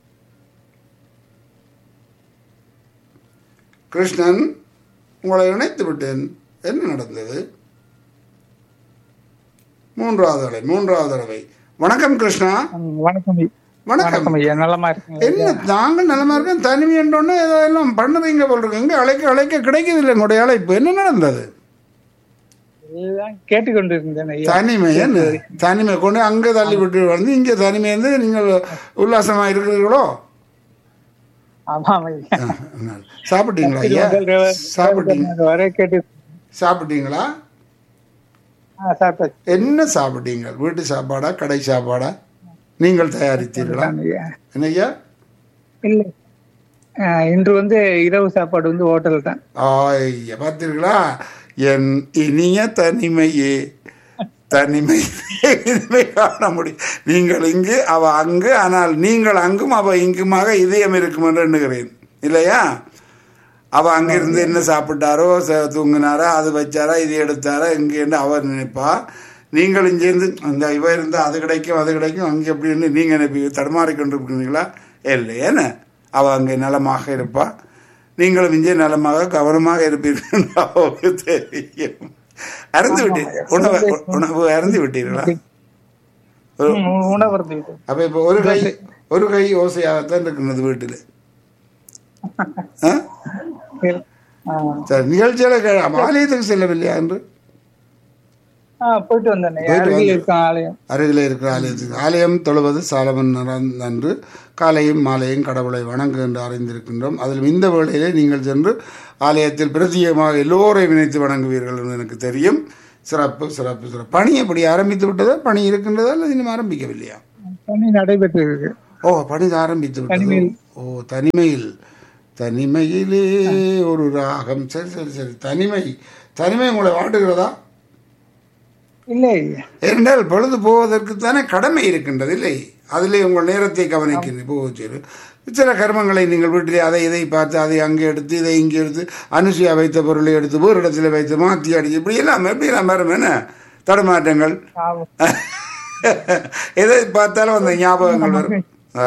கிருஷ்ணன் உங்களை இணைத்து விட்டேன் என்ன நடந்தது மூன்றாவது தடவை மூன்றாவது தடவை வணக்கம் கிருஷ்ணா ம், வணக்கம் ஐயா. வணக்கம் வணக்கம் ஐயா நலமா இருக்குங்க என்ன நாங்கள் நலமா இருக்கோம் தனிமை என்றோன்னே ஏதோ எல்லாம் பண்ணுறீங்க போல் இருக்கு எங்க அழைக்க அழைக்க கிடைக்குது உங்களுடைய அழைப்பு என்ன நடந்தது இதுதான் கேட்டுக்கொண்டு இருந்தேன் ஐயா தனிமை என்ன தனிமை கொண்டு அங்கே தள்ளி விட்டு வந்து இங்கே தனிமை வந்து நீங்கள் உல்லாசமா இருக்கிறீர்களோ ஆமாம் ஐயா ஆ, நல்லது. சாப்பிட்டீங்களா ஐயா சாப்பிட்டீங்க வர கேட்டு சாப்பிட்டீங்களா ஆ சாப்பிட்டாச்சு என்ன சாப்பிட்டீங்க வீட்டு சாப்பாடா கடை சாப்பாடா நீங்கள் தயாரித்தீர்களா ஐயா என்ன ஐயா இல்லை ஆ, இன்று வந்து இரவு சாப்பாடு வந்து ஹோட்டல் தான் ஐயா பார்த்தீர்களா என் இனிய தனிமையே தனிமை இனிமை காண முடியும் நீங்கள் இங்கு அவ அங்கு ஆனால் நீங்கள் அங்கும் அவ இங்குமாக இதயம் இருக்கும் என்று எண்ணுகிறேன் இல்லையா அவ அங்கிருந்து என்ன சாப்பிட்டாரோ ச- தூங்கினாரா அது வச்சாரா இது எடுத்தாரா இங்கேருந்து அவர் நினைப்பா நீங்கள் இங்கேருந்து அந்த இவ இருந்தா அது கிடைக்கும் அது கிடைக்கும் அங்கே எப்படின்னு நீங்க நினைப்பி தடுமாறி கொண்டிருக்கிறீங்களா இல்லை என்ன அவ அங்கே நலமாக இருப்பா நீங்களும் இங்கே நலமாக கவனமாக இருப்பீர்கள் என்று அவருக்கு தெரியும் அறந்து விட்டீர் உணவு உணவு அறந்து விட்டீர்களா ம், உணவு இருந்து விட்டது. அப்ப இப்ப ஒரு கை ஒரு கை ஓசையாகத்தான் இருக்கிறது வீட்டில் ஆ? ஆ. சரி நிகழ்ச்சியில கே- அப்ப ஆலயத்துக்கு செல்லவில்லையா என்று ஆ போயிட்டு வந்தேன் ஐயா. போயிட்டு அருகில் வந்து- இருக்கும் ஆலயம் அருகில் இருக்கிற ஆலயத்துக்கு ஆலயம் தொழுவது சாலமன் நிறந் அன்று காலையும் மாலையும் கடவுளை வணங்கு என்று அறிந்திருக்கின்றோம் அதில் இந்த வேளையிலே நீங்கள் சென்று ஆலயத்தில் பிரத்யேகமாக எல்லோரையும் இணைத்து வணங்குவீர்கள் என்று எனக்கு தெரியும் சிறப்பு சிறப்பு சிறப்பு பணி எப்படி ஆரம்பித்து விட்டதா பணி இருக்கின்றதா அல்லது இன்னும் ஆரம்பிக்கவில்லையா பணி நடைபெற்று இருக்கு ஓ பணி ஆரம்பித்து விட்டது ஓ தனிமையில் தனிமையிலே ஒரு ராகம் சரி சரி சரி தனிமை தனிமை உங்களை வாட்டுகிறதா இல்லை ஐயா ஏனென்றால் பொழுது போவதற்கு தானே கடமை இருக்கின்றது இல்லை அதிலே உங்கள் நேரத்தை கவனிக்கிறது போச்சு சில கர்மங்களை நீங்கள் வீட்டிலே அதை இதை பார்த்து அதை அங்கே எடுத்து இதை இங்கே எடுத்து அனுசியா வைத்த பொருளை எடுத்து ஒரு இடத்துல வைத்து மாற்றி அடிச்சு இப்படி எல்லாம் எப்படி எல்லாம் வரும் என்ன தடுமாற்றங்கள் ஆமாம். எதை பார்த்தாலும் அந்த ஞாபகங்கள் வரும் ஆ.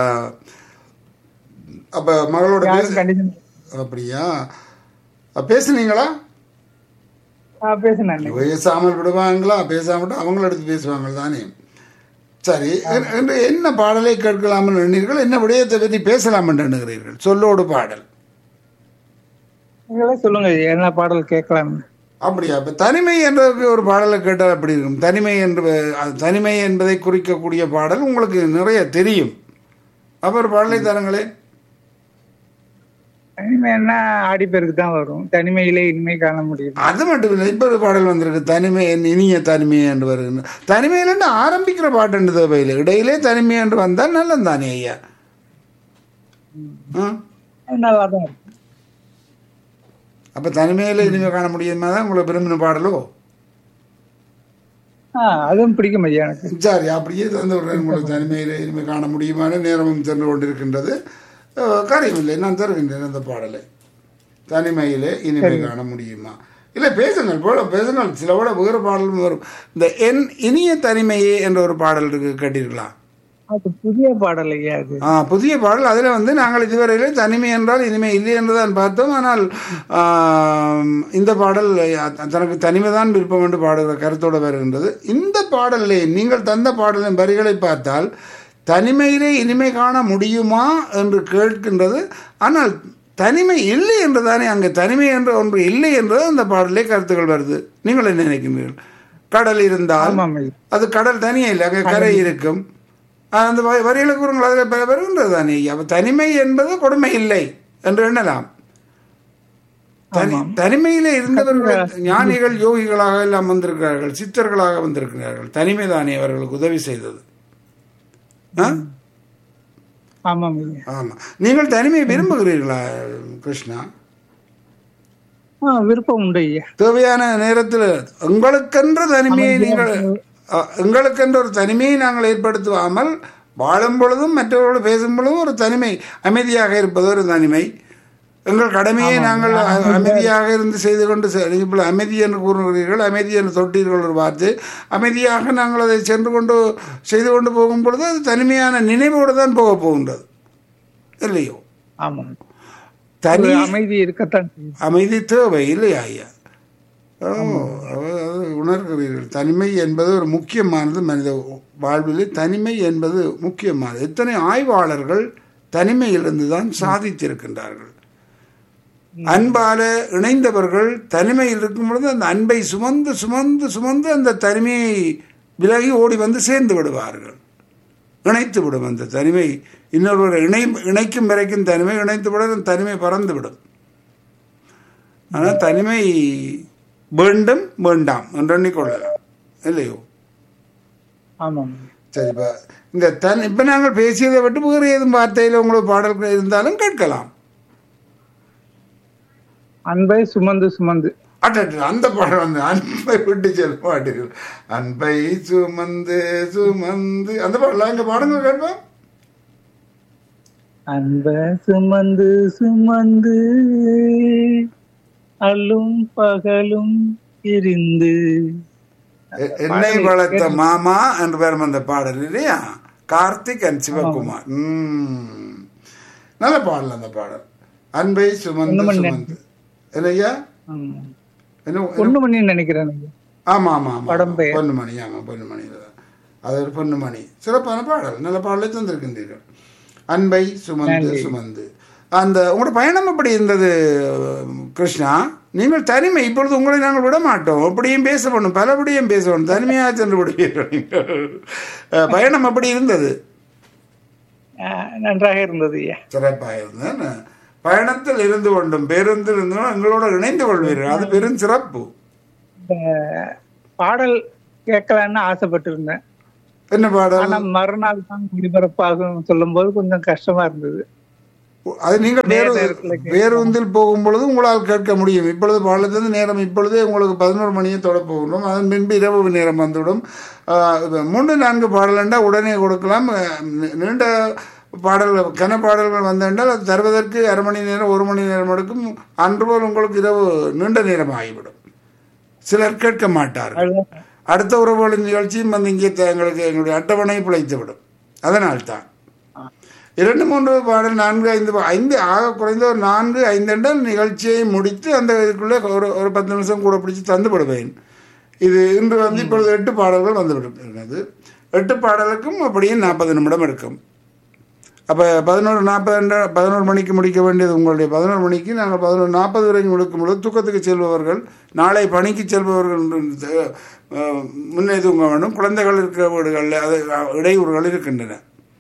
அப்ப மகளோட யாரும் பேச கண்டிஷன் அப்படியா அப்ப பேசுனீங்களா ஆ பேசினேன் பேசாமல் விடுவாங்களா பேசாமட்டு அவங்கள எடுத்து பேசுவாங்க தானே சரி எ- என்று என்ன பாடலை கேட்கலாம்னு எண்ணீர்கள் என்ன விடயத்தை பற்றி பேசலாம் என்று எண்ணுகிறீர்கள் சொல்லோடு பாடல் நீங்களே சொல்லுங்க ஐயா, என்ன பாடல் கேட்கலாம் அப்படியா இப்ப தனிமை என்றதுக்கு ஒரு பாடலை கேட்டால் எப்படி இருக்கும் தனிமை என்று அது தனிமை என்பதை குறிக்கக்கூடிய பாடல் உங்களுக்கு நிறைய தெரியும் அப்ப ஒரு பாடலை தரங்களே தனிமைன்னா ஆடிப்பேருக்கு தான் வரும் தனிமையிலே இனிமை காண முடியும் அது மட்டும் இல்லை இப்போ ஒரு பாடல் வந்திருக்கு தனிமை என் இனிய தனிமை என்று வருகிறது தனிமையிலேருந்து ஆரம்பிக்கிற பாட்டு என்று தேவையில்லை இடையிலே தனிமை என்று வந்தால் நல்லது தானே ஐயா ஆ நல்லா தான் இருக்கும் அப்போ தனிமையில் இனிமே காண முடியுமா தான் உங்களை விரும்பின பாடலோ ஆ அதுவும் பிடிக்கும் ஐயா எனக்கு சரி அப்படியே தந்து விடுறேன் உங்களுக்கு தனிமையில் இனிமே காண முடியுமான நேரமும் சென்று கொண்டிருக்கின்றது அஹ், காரியமில்லை நான் தருகின்றேன் அந்த பாடலை தனிமையிலே இனிமை காண முடியுமா இல்லை பேசுங்கள் போல பேசுங்கள் சில கூட வேறு பாடலும் வரும் இந்த என் இனிய தனிமையே என்ற ஒரு பாடல் இருக்கு கேட்டீர்களா அது புதிய பாடல் ஐயா அது ஆ, புதிய பாடல் அதில் வந்து நாங்கள் இதுவரையிலே தனிமை என்றால் இனிமை இல்லை என்று தான் பார்த்தோம் ஆனால் ஆம், இந்த பாடல் அ- தனக்கு தனிமை தான் விருப்பம் என்று பாடுகிற கருத்தோடு வருகின்றது இந்த பாடலிலே நீங்கள் தந்த பாடலின் வரிகளை பார்த்தால் தனிமையிலே இனிமை காண முடியுமா என்று கேட்கின்றது ஆனால் தனிமை இல்லை என்று தானே அங்கே தனிமை என்ற ஒன்று இல்லை என்றது அந்த பாடலே கருத்துக்கள் வருது நீங்கள் என்ன நினைக்கின்றீர்கள் கடல் இருந்தால் ஆமாம் ஐயா அது கடல் தனியே இல்லை அங்கே கரை இருக்கும் ஆஹ் அந்த வ- வரிகளை கூறுங்கள் அதில் பெ- வருகின்றது தானே அப்ப தனிமை என்பது கொடுமை இல்லை என்று எண்ணலாம் தனி தனிமையிலே இருந்தவர்கள் ஞானிகள் யோகிகளாக எல்லாம் வந்திருக்கிறார்கள் சித்தர்களாக வந்திருக்கிறார்கள் தனிமை தானே அவர்களுக்கு உதவி செய்தது ஆ? ஆமாம் ஐயா ஆமா நீங்கள் தனிமை விரும்புகிறீர்களா கிருஷ்ணா ஆ விருப்பம் உண்டு ஐயா தேவையான நேரத்தில் உங்களுக்கென்ற தனிமையை நீங்கள் அ, உங்களுக்கென்ற ஒரு தனிமையை நாங்கள் ஏற்படுத்துவாமல் வாழும் பொழுதும் மற்றவர்களோடு பேசும் பொழுதும் ஒரு தனிமை அமைதியாக இருப்பது ஒரு தனிமை எங்கள் கடமையை நாங்கள் அ- அமைதியாக இருந்து செய்து கொண்டு செ- நீங்கள் இப்பொழுது அமைதி என்று கூறுகிறீர்கள் அமைதி என்று தொட்டீர்கள் ஒரு வார்த்தை அமைதியாக நாங்கள் அதை சென்று கொண்டு செய்து கொண்டு போகும் பொழுது அது தனிமையான நினைவோடு தான் போக போகின்றது இல்லையோ ஆமாம் தனி ஒரு அமைதி இருக்கத்தான் செய்யும். அமைதி தேவை இல்லையா ஐயா ஓ அது உணர்கிறீர்கள் தனிமை என்பது ஒரு முக்கியமானது மனித வாழ்வில் தனிமை என்பது முக்கியமானது எத்தனை ஆய்வாளர்கள் தனிமையிலிருந்து தான் சாதித்திருக்கின்றார்கள் அன்பால இணைந்தவர்கள் தனிமையில் இருக்கும் பொழுது அந்த அன்பை சுமந்து சுமந்து சுமந்து அந்த தனிமையை விலகி ஓடி வந்து சேர்ந்து விடுவார்கள் இணைத்து விடும் அந்த தனிமை இன்னொருவர் இணை இணைக்கும் வரைக்கும் தனிமை இணைத்து விட அந்த தனிமை பறந்து விடும் ஆனால் தனிமை வேண்டும் வேண்டாம் என்று எண்ணிக்கொள்ளலாம் இல்லையோ ஆமாம் சரி இப்போ இந்த தன் இப்போ நாங்கள் பேசியதை விட்டு வேறு ஏதும் வார்த்தையில் உங்களுக்கு பாடல்கள் இருந்தாலும் கேட்கலாம் அன்பை சுமந்து சுமந்து அட்டட்டு அந்த பாடல் வந்து அன்பை விட்டு செல்ல மாட்டீர்கள் அன்பை சுமந்து சுமந்து அந்த பாடலாம் இங்கே பாடுங்க கேட்போம் அன்ப சுமந்து சுமந்து அல்லும் பகலும் இருந்து எ- என்னை வளர்த்த மாமா என்று பேரும் அந்த பாடல் இல்லையா கார்த்திக் அண்ட் சிவகுமார் ம். நல்ல பாடல் அந்த பாடல் அன்பை சுமந்து சுமந்து இல்லையா ம். என்ன என்ன- பொண்ணு மணின்னு நினைக்கிறேன் ஐயா. ஆமா ஆமா ஆமா படம் பெயர். பொன்னுமணி ஆமா பொன்னுமணி அது ஒரு பொன்னுமணி சிறப்பான பாடல் நல்ல பாடலை தந்திருக்கின்றீர்கள் அன்பை சுமந்து சுமந்து அந்த உங்களோட பயணம் எப்படி இருந்தது கிருஷ்ணா நீங்கள் தனிமை இப்பொழுது உங்களை நாங்கள் விட மாட்டோம் அப்படியும் பேச வேணும் பலபடியும் பேச வேணும் தனிமையாக சென்று விடுவீர்கள் நீங்கள். அஹ், பயணம் எப்படி இருந்தது ஆ, நன்றாக இருந்தது ஐயா சிறப்பாக இருந்தது பயணத்தில் இருந்து கொண்டும் பேருந்தில் இருந்தும் எங்களோட இணைந்து கொள்வீர்கள் அது பெரும் சிறப்பு இந்த பாடல் கேட்கலான்னு ஆசைப்பட்டு இருந்தேன் என்ன பாடல் ஆனா மறுநாள் தான் ஒளிபரப்பாகும் சொல்லும் போது கொஞ்சம் கஷ்டமா இருந்தது அது நீங்கள் பேரு நேரத்துல பேருந்தில் போகும் பொழுது உங்களால் கேட்க முடியும் இப்பொழுது பாடலிருந்து நேரம் இப்பொழுதே உங்களுக்கு பதினோரு மணியை தொட போகணும் அதன் பின்பு இரவு நேரம் வந்துவிடும் ஆஹ் இப்ப மூன்று நான்கு பாடலண்டா உடனே கொடுக்கலாம் அஹ் நீ- நீண்ட பாடல்கள் கன பாடல்கள் வந்தென்றால் அது தருவதற்கு அரை மணி நேரம் ஒரு மணி நேரம் எடுக்கும் அன்று போல் உங்களுக்கு இரவு நீண்ட நேரம் ஆகிவிடும் சிலர் கேட்க மாட்டார்கள் அதுதான் அடுத்த உறவுகளின் நிகழ்ச்சியும் வந்து இங்கே த- எங்களுக்கு எங்களுடைய அட்டவணை பிழைத்து விடும் அதனால்தான் இரண்டு மூன்று பாடல் நான்கு ஐந்து பா- ஐந்து ஆக குறைந்த ஒரு நான்கு ஐந்து என்றால் நிகழ்ச்சியை முடித்து அந்த இதுக்குள்ளே ஒரு ஒரு பத்து நிமிஷம் கூட பிடிச்சி தந்து விடுவேன் இது இன்று வந்து இப்பொழுது எட்டு பாடல்கள் வந்து விடுகிறது எட்டு பாடலுக்கும் அப்படியே நாற்பது நிமிடம் எடுக்கும் அப்போ பதினோரு நாற்பது பதினோரு மணிக்கு முடிக்க வேண்டியது உங்களுடைய பதினோரு மணிக்கு நாங்கள் பதினோரு நாற்பது வரைக்கும் முடிக்கும் பொழுது தூக்கத்துக்கு செல்பவர்கள் நாளை பணிக்கு செல்பவர்கள் என்று, அஹ், முன்னே தூங்க வேண்டும் குழந்தைகள் இருக்கிற வீடுகளில் அது அஹ், இடையூறுகள் இருக்கின்றன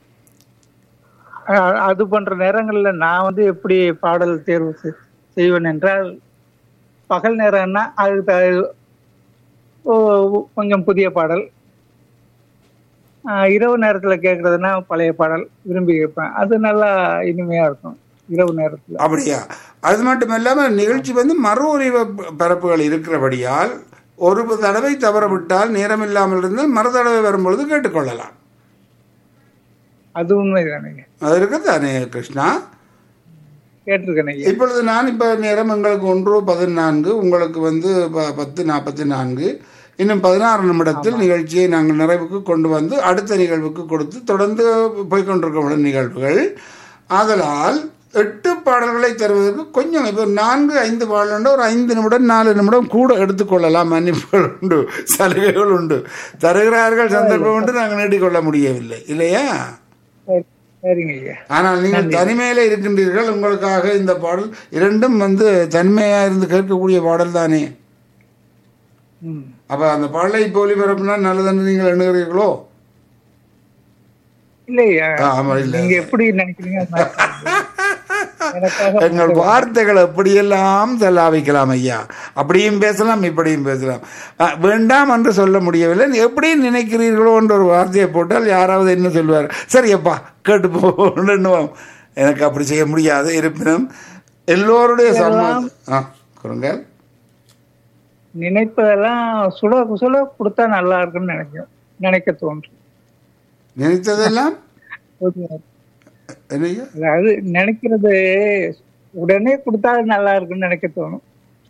அ- அது போன்ற நேரங்கள்ல நான் வந்து எப்படி பாடல் தேர்வு செய்- செய்வேன் என்றால் பகல் நேரம்னா அது த- ஓ- கொஞ்சம் புதிய பாடல் ஆ, இரவு நேரத்துல கேட்கறதுனா பழைய பாடல் விரும்பி கேட்பேன் அது நல்லா இனிமையா இருக்கும் இரவு நேரத்துல அப்படியா அது மட்டும் இல்லாமல் நிகழ்ச்சி வந்து மறு ஒலிபரப்பு பரப்புகள் இருக்கிறபடியால் ஒரு தடவை தவற விட்டால் நேரம் இல்லாமல் இருந்தால் மறு தடவை வரும்பொழுது கேட்டுக்கொள்ளலாம் அது உண்மைதானே அது இருக்குதானே கிருஷ்ணா கேட்டிருக்கேன் ஐயா இப்பொழுது நான் இப்போ நேரம் எங்களுக்கு ஒன்று பதினான்கு உங்களுக்கு வந்து ப- பத்து நாற்பத்தி நான்கு இன்னும் பதினாறு நிமிடத்தில் நிகழ்ச்சியை நாங்கள் நிறைவுக்கு கொண்டு வந்து அடுத்த நிகழ்வுக்கு கொடுத்து தொடர்ந்து போய்கொண்டிருக்க நிகழ்வுகள் ஆதலால் எட்டு பாடல்களை தருவதற்கு கொஞ்சம் இப்போ நான்கு ஐந்து பாடல் ஒரு ஐந்து நிமிடம் நாலு நிமிடம் கூட எடுத்துக்கொள்ளலாம் மன்னிப்புகள் உண்டு சலுகைகள் உண்டு தருகிறார்கள் சந்தர்ப்பம் உண்டு நாங்கள் நீட்டிக்கொள்ள முடியவில்லை இல்லையா சரி சரிங்க ஐயா ஆனால் நீங்கள் தனிமையில இருக்கின்றீர்கள் உங்களுக்காக இந்த பாடல் இரண்டும் வந்து தனிமையா இருந்து கேட்கக்கூடிய பாடல் தானே ம் அப்ப அந்த பாடலை இப்போ ஒளிபரப்புனா நல்லதுன்னு நீங்கள் எண்ணுகிறீர்களோ இல்லையா ஆ, ஆமா இல்ல நீங்க எப்படி நினைக்கிறீங்க அது மாதிரி சொல்லுங்க. எனக்காக எங்கள் வார்த்தைகள் எப்படியெல்லாம் செல்லாவிக்கலாம் ஐயா அப்படியும் பேசலாம் இப்படியும் பேசலாம் அ, வேண்டாம் என்று சொல்ல முடியவில்லை எப்படி நினைக்கிறீர்களோ என்ற ஒரு வார்த்தையை போட்டால் யாராவது என்ன சொல்வார் சரி அப்பா கேட்டு போன்னுவோம் எனக்கு அப்படி செய்ய முடியாது இருப்பினும் எல்லோருடைய சம்மதம் ஆ குறுங்கள் நினைப்பதெல்லாம் சுட சுட கொடுத்தா நல்லா இருக்கும்னு நினைக்கும் நினைக்க தோன்றும் நினைத்ததெல்லாம் என்னையா அதாவது நினைக்கிறது உடனே கொடுத்தா அது நல்லா இருக்கும்னு நினைக்க தோணும்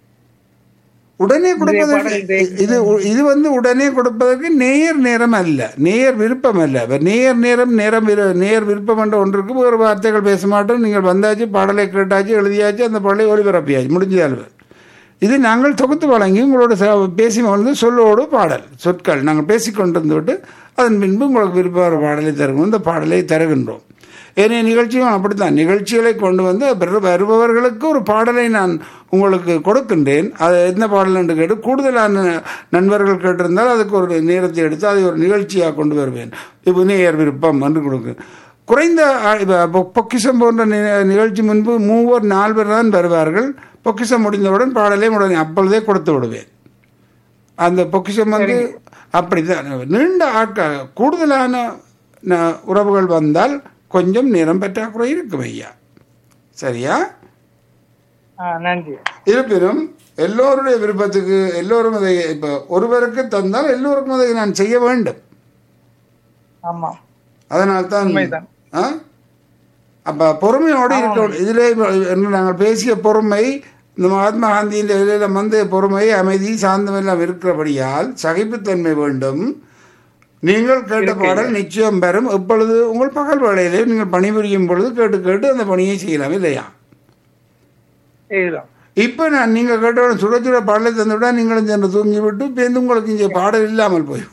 உடனே கொடுப்பதற்கு பாடல் இது. இது இது வந்து உடனே கொடுப்பதற்கு நேர் நேரம் அல்ல நேர் விருப்பம் அல்ல இப்ப நேர் நேரம் நேரம் விரு- நேர் விருப்பம் என்ற ஒன்றுக்கு வேறு வார்த்தைகள் பேச மாட்டோம் நீங்கள் வந்தாச்சு பாடலை கேட்டாச்சு எழுதியாச்சு அந்த பாடலை ஒளிபரப்பியாச்சு முடிஞ்சது இது நாங்கள் தொகுத்து வழங்கி உங்களோட ச- பேசி வந்து சொல்லோடு பாடல் சொற்கள் நாங்கள் பேசிக்கொண்டிருந்து விட்டு அதன் பின்பு உங்களுக்கு விருப்ப ஒரு பாடலை தருகிறோம் இந்த பாடலை தருகின்றோம் ஏனைய நிகழ்ச்சியும் அப்படித்தான் நிகழ்ச்சிகளை கொண்டு வந்து பிற- வருபவர்களுக்கு ஒரு பாடலை நான் உங்களுக்கு கொடுக்கின்றேன் அது என்ன பாடல் என்று கேட்டு கூடுதலான நண்பர்கள் கேட்டிருந்தால் அதுக்கு ஒரு நேரத்தை எடுத்து அதை ஒரு நிகழ்ச்சியாக கொண்டு வருவேன் இப்போ நேயர் விருப்பம் என்று கொடுக்கு குறைந்த ஆ, இப்ப பொ- பொக்கிஷம் போன்ற நி- நிகழ்ச்சி முன்பு மூவர் நால்வர் தான் வருவார்கள் பொக்கிஷம் முடிந்தவுடன் பாடலை உடனே அப்பொழுதே கொடுத்து விடுவேன் அந்த பொக்கிஷம் வந்து அப்படிதான் நீண்ட ஆட்கள் கூடுதலான ந- உறவுகள் வந்தால் கொஞ்சம் நேரம் பற்றாக்குறை இருக்கும் ஐயா சரியா ஆ, நன்றி இருப்பினும் எல்லோருடைய விருப்பத்துக்கு எல்லோரும் அதை இப்போ ஒருவருக்கு தந்தால் எல்லோருக்கும் அதை நான் செய்ய வேண்டும் ஆமா அதனால் தான் உண்மைதான். ஆ? அப்ப பொறுமையோடு இருக்க இதிலே என்று நாங்கள் பேசிய பொறுமை இந்த மகாத்மா காந்தியின் இதில் வந்து பொறுமை அமைதி சாந்தம் எல்லாம் இருக்கிறபடியால் சகிப்புத்தன்மை வேண்டும் நீங்கள் கேட்ட பாடல் நிச்சயம் பெறும் எப்பொழுது உங்கள் பகல் வேளையிலே நீங்கள் பணிபுரியும் பொழுது கேட்டு கேட்டு அந்த பணியை செய்யலாம் இல்லையா செய்யலாம் இப்போ நான் நீங்கள் கேட்ட சுட சுட பாடலை தந்துவிட்டா நீங்களும் சென்று தூங்கி விட்டு பேருந்து உங்களுக்கு இங்கே பாடல் இல்லாமல் போய்விடும்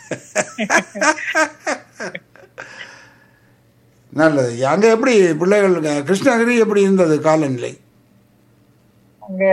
நல்லது அங்கே எப்படி பிள்ளைகள் கிருஷ்ணகிரி எப்படி இருந்தது காலநிலை அங்க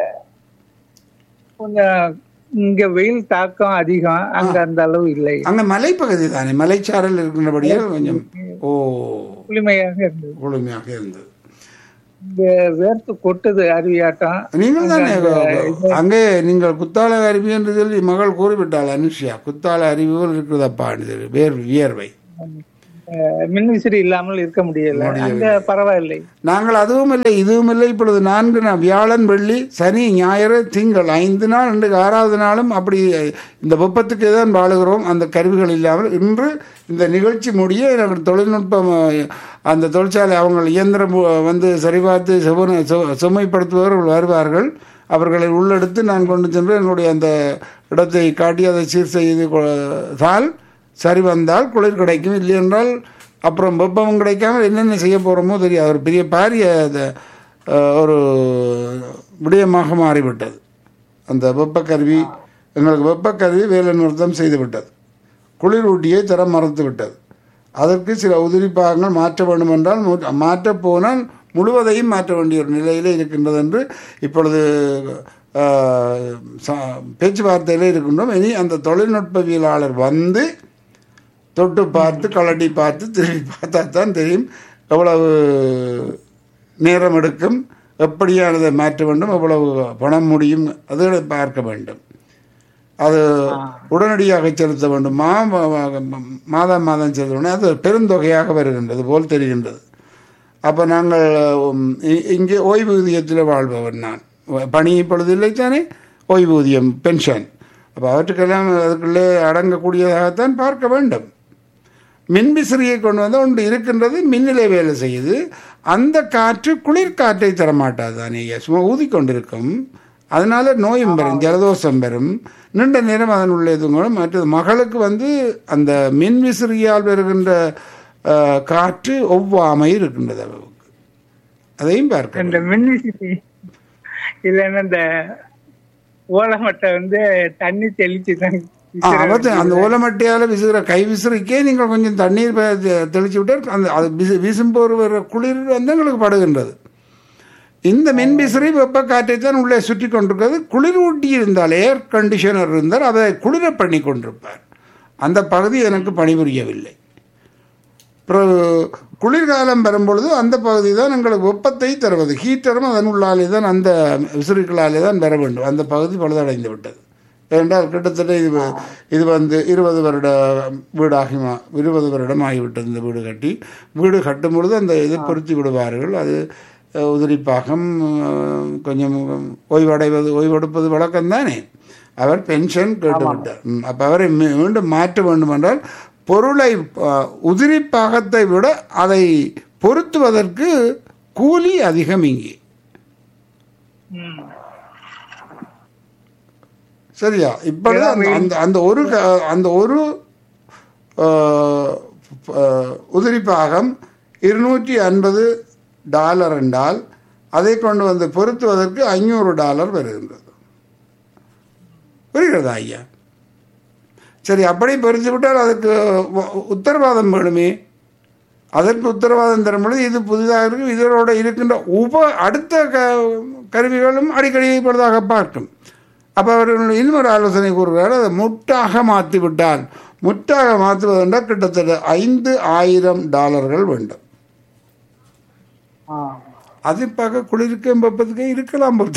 கொஞ்சம் இங்க வெயில் தாக்கம் அதிகம் அங்க அந்த அளவு இல்லை அங்கே மலைப்பகுதி தானே மலைச்சாரல் இருக்கின்றபடியால் கொஞ்சம் ஓ குளிமையாக இருந்தது குளுமையாக இருந்தது இங்க வேர்த்து கொட்டுது அருவியாட்டம் நீங்கள் தானே அங்கே நீங்கள் குத்தால அருவி என்று சொல்லி மகள் கூறிவிட்டாள் அனுஷியா குத்தால அருவி போல் இருக்குதப்பா என்று சொல்லி வேர் வியர்வை அஹ், மின்விசிறி இல்லாமல் இருக்க முடியல அங்க பரவாயில்லை நாங்கள் அதுவும் இல்லை இதுவும் இல்லை இப்பொழுது நான்கு நாள் வியாழன் வெள்ளி சனி ஞாயிறு திங்கள் ஐந்து நாள் இன்றைக்கு ஆறாவது நாளும் அப்படி இந்த வெப்பத்துக்கு தான் வாழுகிறோம் அந்த கருவிகள் இல்லாமல் இன்று இந்த நிகழ்ச்சி முடிய எனக்கு தொழில்நுட்பம் அஹ், அந்த தொழிற்சாலை அவங்க இயந்திரம் அஹ், வந்து சரிபார்த்து சும சு- சுமைப்படுத்துபவர்கள் வருவார்கள் அவர்களை உள்ளெடுத்து நான் கொண்டு சென்று என்னுடைய அந்த இடத்தை காட்டி அதை சீர் செய்து கொ- சரி வந்தால் குளிர் கிடைக்கும் இல்லை என்றால் அப்புறம் வெப்பமும் கிடைக்காம என்னென்ன செய்ய போகிறோமோ தெரியாது ஒரு பெரிய பாரிய அது, அஹ், ஒரு விடயமாக மாறிவிட்டது அந்த வெப்பக்கருவி எங்களுக்கு வெப்பக்கருவி வேலை நிறுத்தம் செய்து விட்டது குளிர் ஊட்டியை தர மறுத்து விட்டது அதற்கு சில உதிரி பாகங்கள் மாற்ற வேண்டும் என்றால் மு- மாற்றப் போனால் முழுவதையும் மாற்ற வேண்டிய ஒரு நிலையிலே இருக்கின்றது என்று இப்பொழுது அஹ், ச- பேச்சுவார்த்தையிலே இருக்கின்றோம் இனி அந்த தொழில்நுட்பவியலாளர் வந்து தொட்டு பார்த்து கலட்டி பார்த்து திரும்பி பார்த்தா தான் தெரியும் எவ்வளவு நேரம் எடுக்கும் எப்படியானதை மாற்ற வேண்டும் எவ்வளவு பணம் முடியும் அதை பார்க்க வேண்டும் அது உடனடியாக செலுத்த வேண்டும் மா மா- மா- மாதம் மாதம் செலுத்த வேண்டும் அது பெருந்தொகையாக வருகின்றது போல் தெரிகின்றது அப்போ நாங்கள் உம், இ- இங்கே ஓய்வூதியத்தில் வாழ்பவர் நான் பணி இப்பொழுது இல்லைத்தானே ஓய்வூதியம் பென்ஷன் அப்போ அவற்றுக்கெல்லாம் அதுக்குள்ளே அடங்கக்கூடியதாகத்தான் பார்க்க வேண்டும் மின்விசிறியை கொண்டு வந்து ஒன்று இருக்கின்றது மின்னிலை வேலை செய்யுது அந்த காற்று குளிர் காற்றை தரமாட்டாது தானே ஐயா சும்மா ஊதிக்கொண்டிருக்கும் அதனால நோயும் பெறும் ஜலதோஷம் பெறும் நீண்ட நேரம் அதன் உள்ள இதுங்களும் மற்றது மகளுக்கு வந்து அந்த மின் விசிறியால் வருகின்ற அஹ், காற்று ஒவ்வாமை இருக்கின்றது அவளுக்கு அதையும் பார்க்க இந்த மின்விசிறி இல்லைன்னா இந்த ஓலமட்டை வந்து தண்ணி தெளிச்சு தான் ஆ, அவத்து அந்த ஓலமட்டையால் விசுகிற கை விசிறிக்கே நீங்கள் கொஞ்சம் தண்ணீர் ப- தெ- தெளிச்சு விட்டு அந்த அது விசு வீசும்போது வர குளிர் வந்து எங்களுக்கு படுகின்றது இந்த மின் விசிறி வெப்ப காற்றை தான் உள்ளே சுற்றி கொண்டிருக்கிறது குளிர் ஊட்டி இருந்தால் ஏர் கண்டிஷனர் இருந்தால் அதை குளிர பண்ணி கொண்டிருப்பார் அந்த பகுதி எனக்கு பணிபுரியவில்லை பிறகு குளிர்காலம் வரும்பொழுது அந்த பகுதி தான் எங்களுக்கு வெப்பத்தை தருவது ஹீட்டரும் அதன் உள்ளாலே தான் அந்த விசிறிகளாலே தான் வர வேண்டும் அந்த பகுதி பழுதடைந்து விட்டது ஏனென்றால் கிட்டத்தட்ட இது வ- இது வந்து இருபது வருட வீடாகி மா- இருபது வருடம் ஆகிவிட்டது இந்த வீடு கட்டி வீடு கட்டும் பொழுது அந்த இதை பொருத்தி விடுவார்கள் அது அஹ், உதிரிப்பாகம் அஹ், கொஞ்சம் ஓய்வடைவது ஓய்வெடுப்பது வழக்கம் தானே அவர் பென்ஷன் கேட்டு விட்டார் ம், அப்ப அவரை மீ- மீண்டும் மாற்ற வேண்டும் என்றால் பொருளை அஹ், உதிரி பாகத்தை விட அதை பொருத்துவதற்கு கூலி அதிகம் இங்கே ம். சரியா இப்பொழுது அந்த அந்த அந்த ஒரு க- அந்த ஒரு அஹ், அஹ், உதிரி பாகம் இருநூற்றி ஐம்பது டாலர் என்றால் அதை கொண்டு வந்து பொருத்துவதற்கு ஐநூறு டாலர் வருகின்றது புரிகிறதா ஐயா சரி அப்படி பொறித்து விட்டால் அதுக்கு உ- உத்தரவாதம் வேணுமே அதற்கு உத்தரவாதம் தரும் பொழுது இது புதிதாக இருக்கும் இதனோட இருக்கின்ற உப அடுத்த க கருவிகளும் அடிக்கடி இப்பொழுதாக பார்க்கும் அப்போ அவர்கள் இன்னொரு ஆலோசனை கூறுகிறார் அதை முட்டாக மாற்றி விட்டால் முட்டாக மாற்றுவதென்றால் கிட்டத்தட்ட ஐந்து ஆயிரம் டாலர்கள் வேண்டும் ஆ. அது பார்க்க குளிருக்கும் வெப்பத்துக்கு இருக்கலாம் போது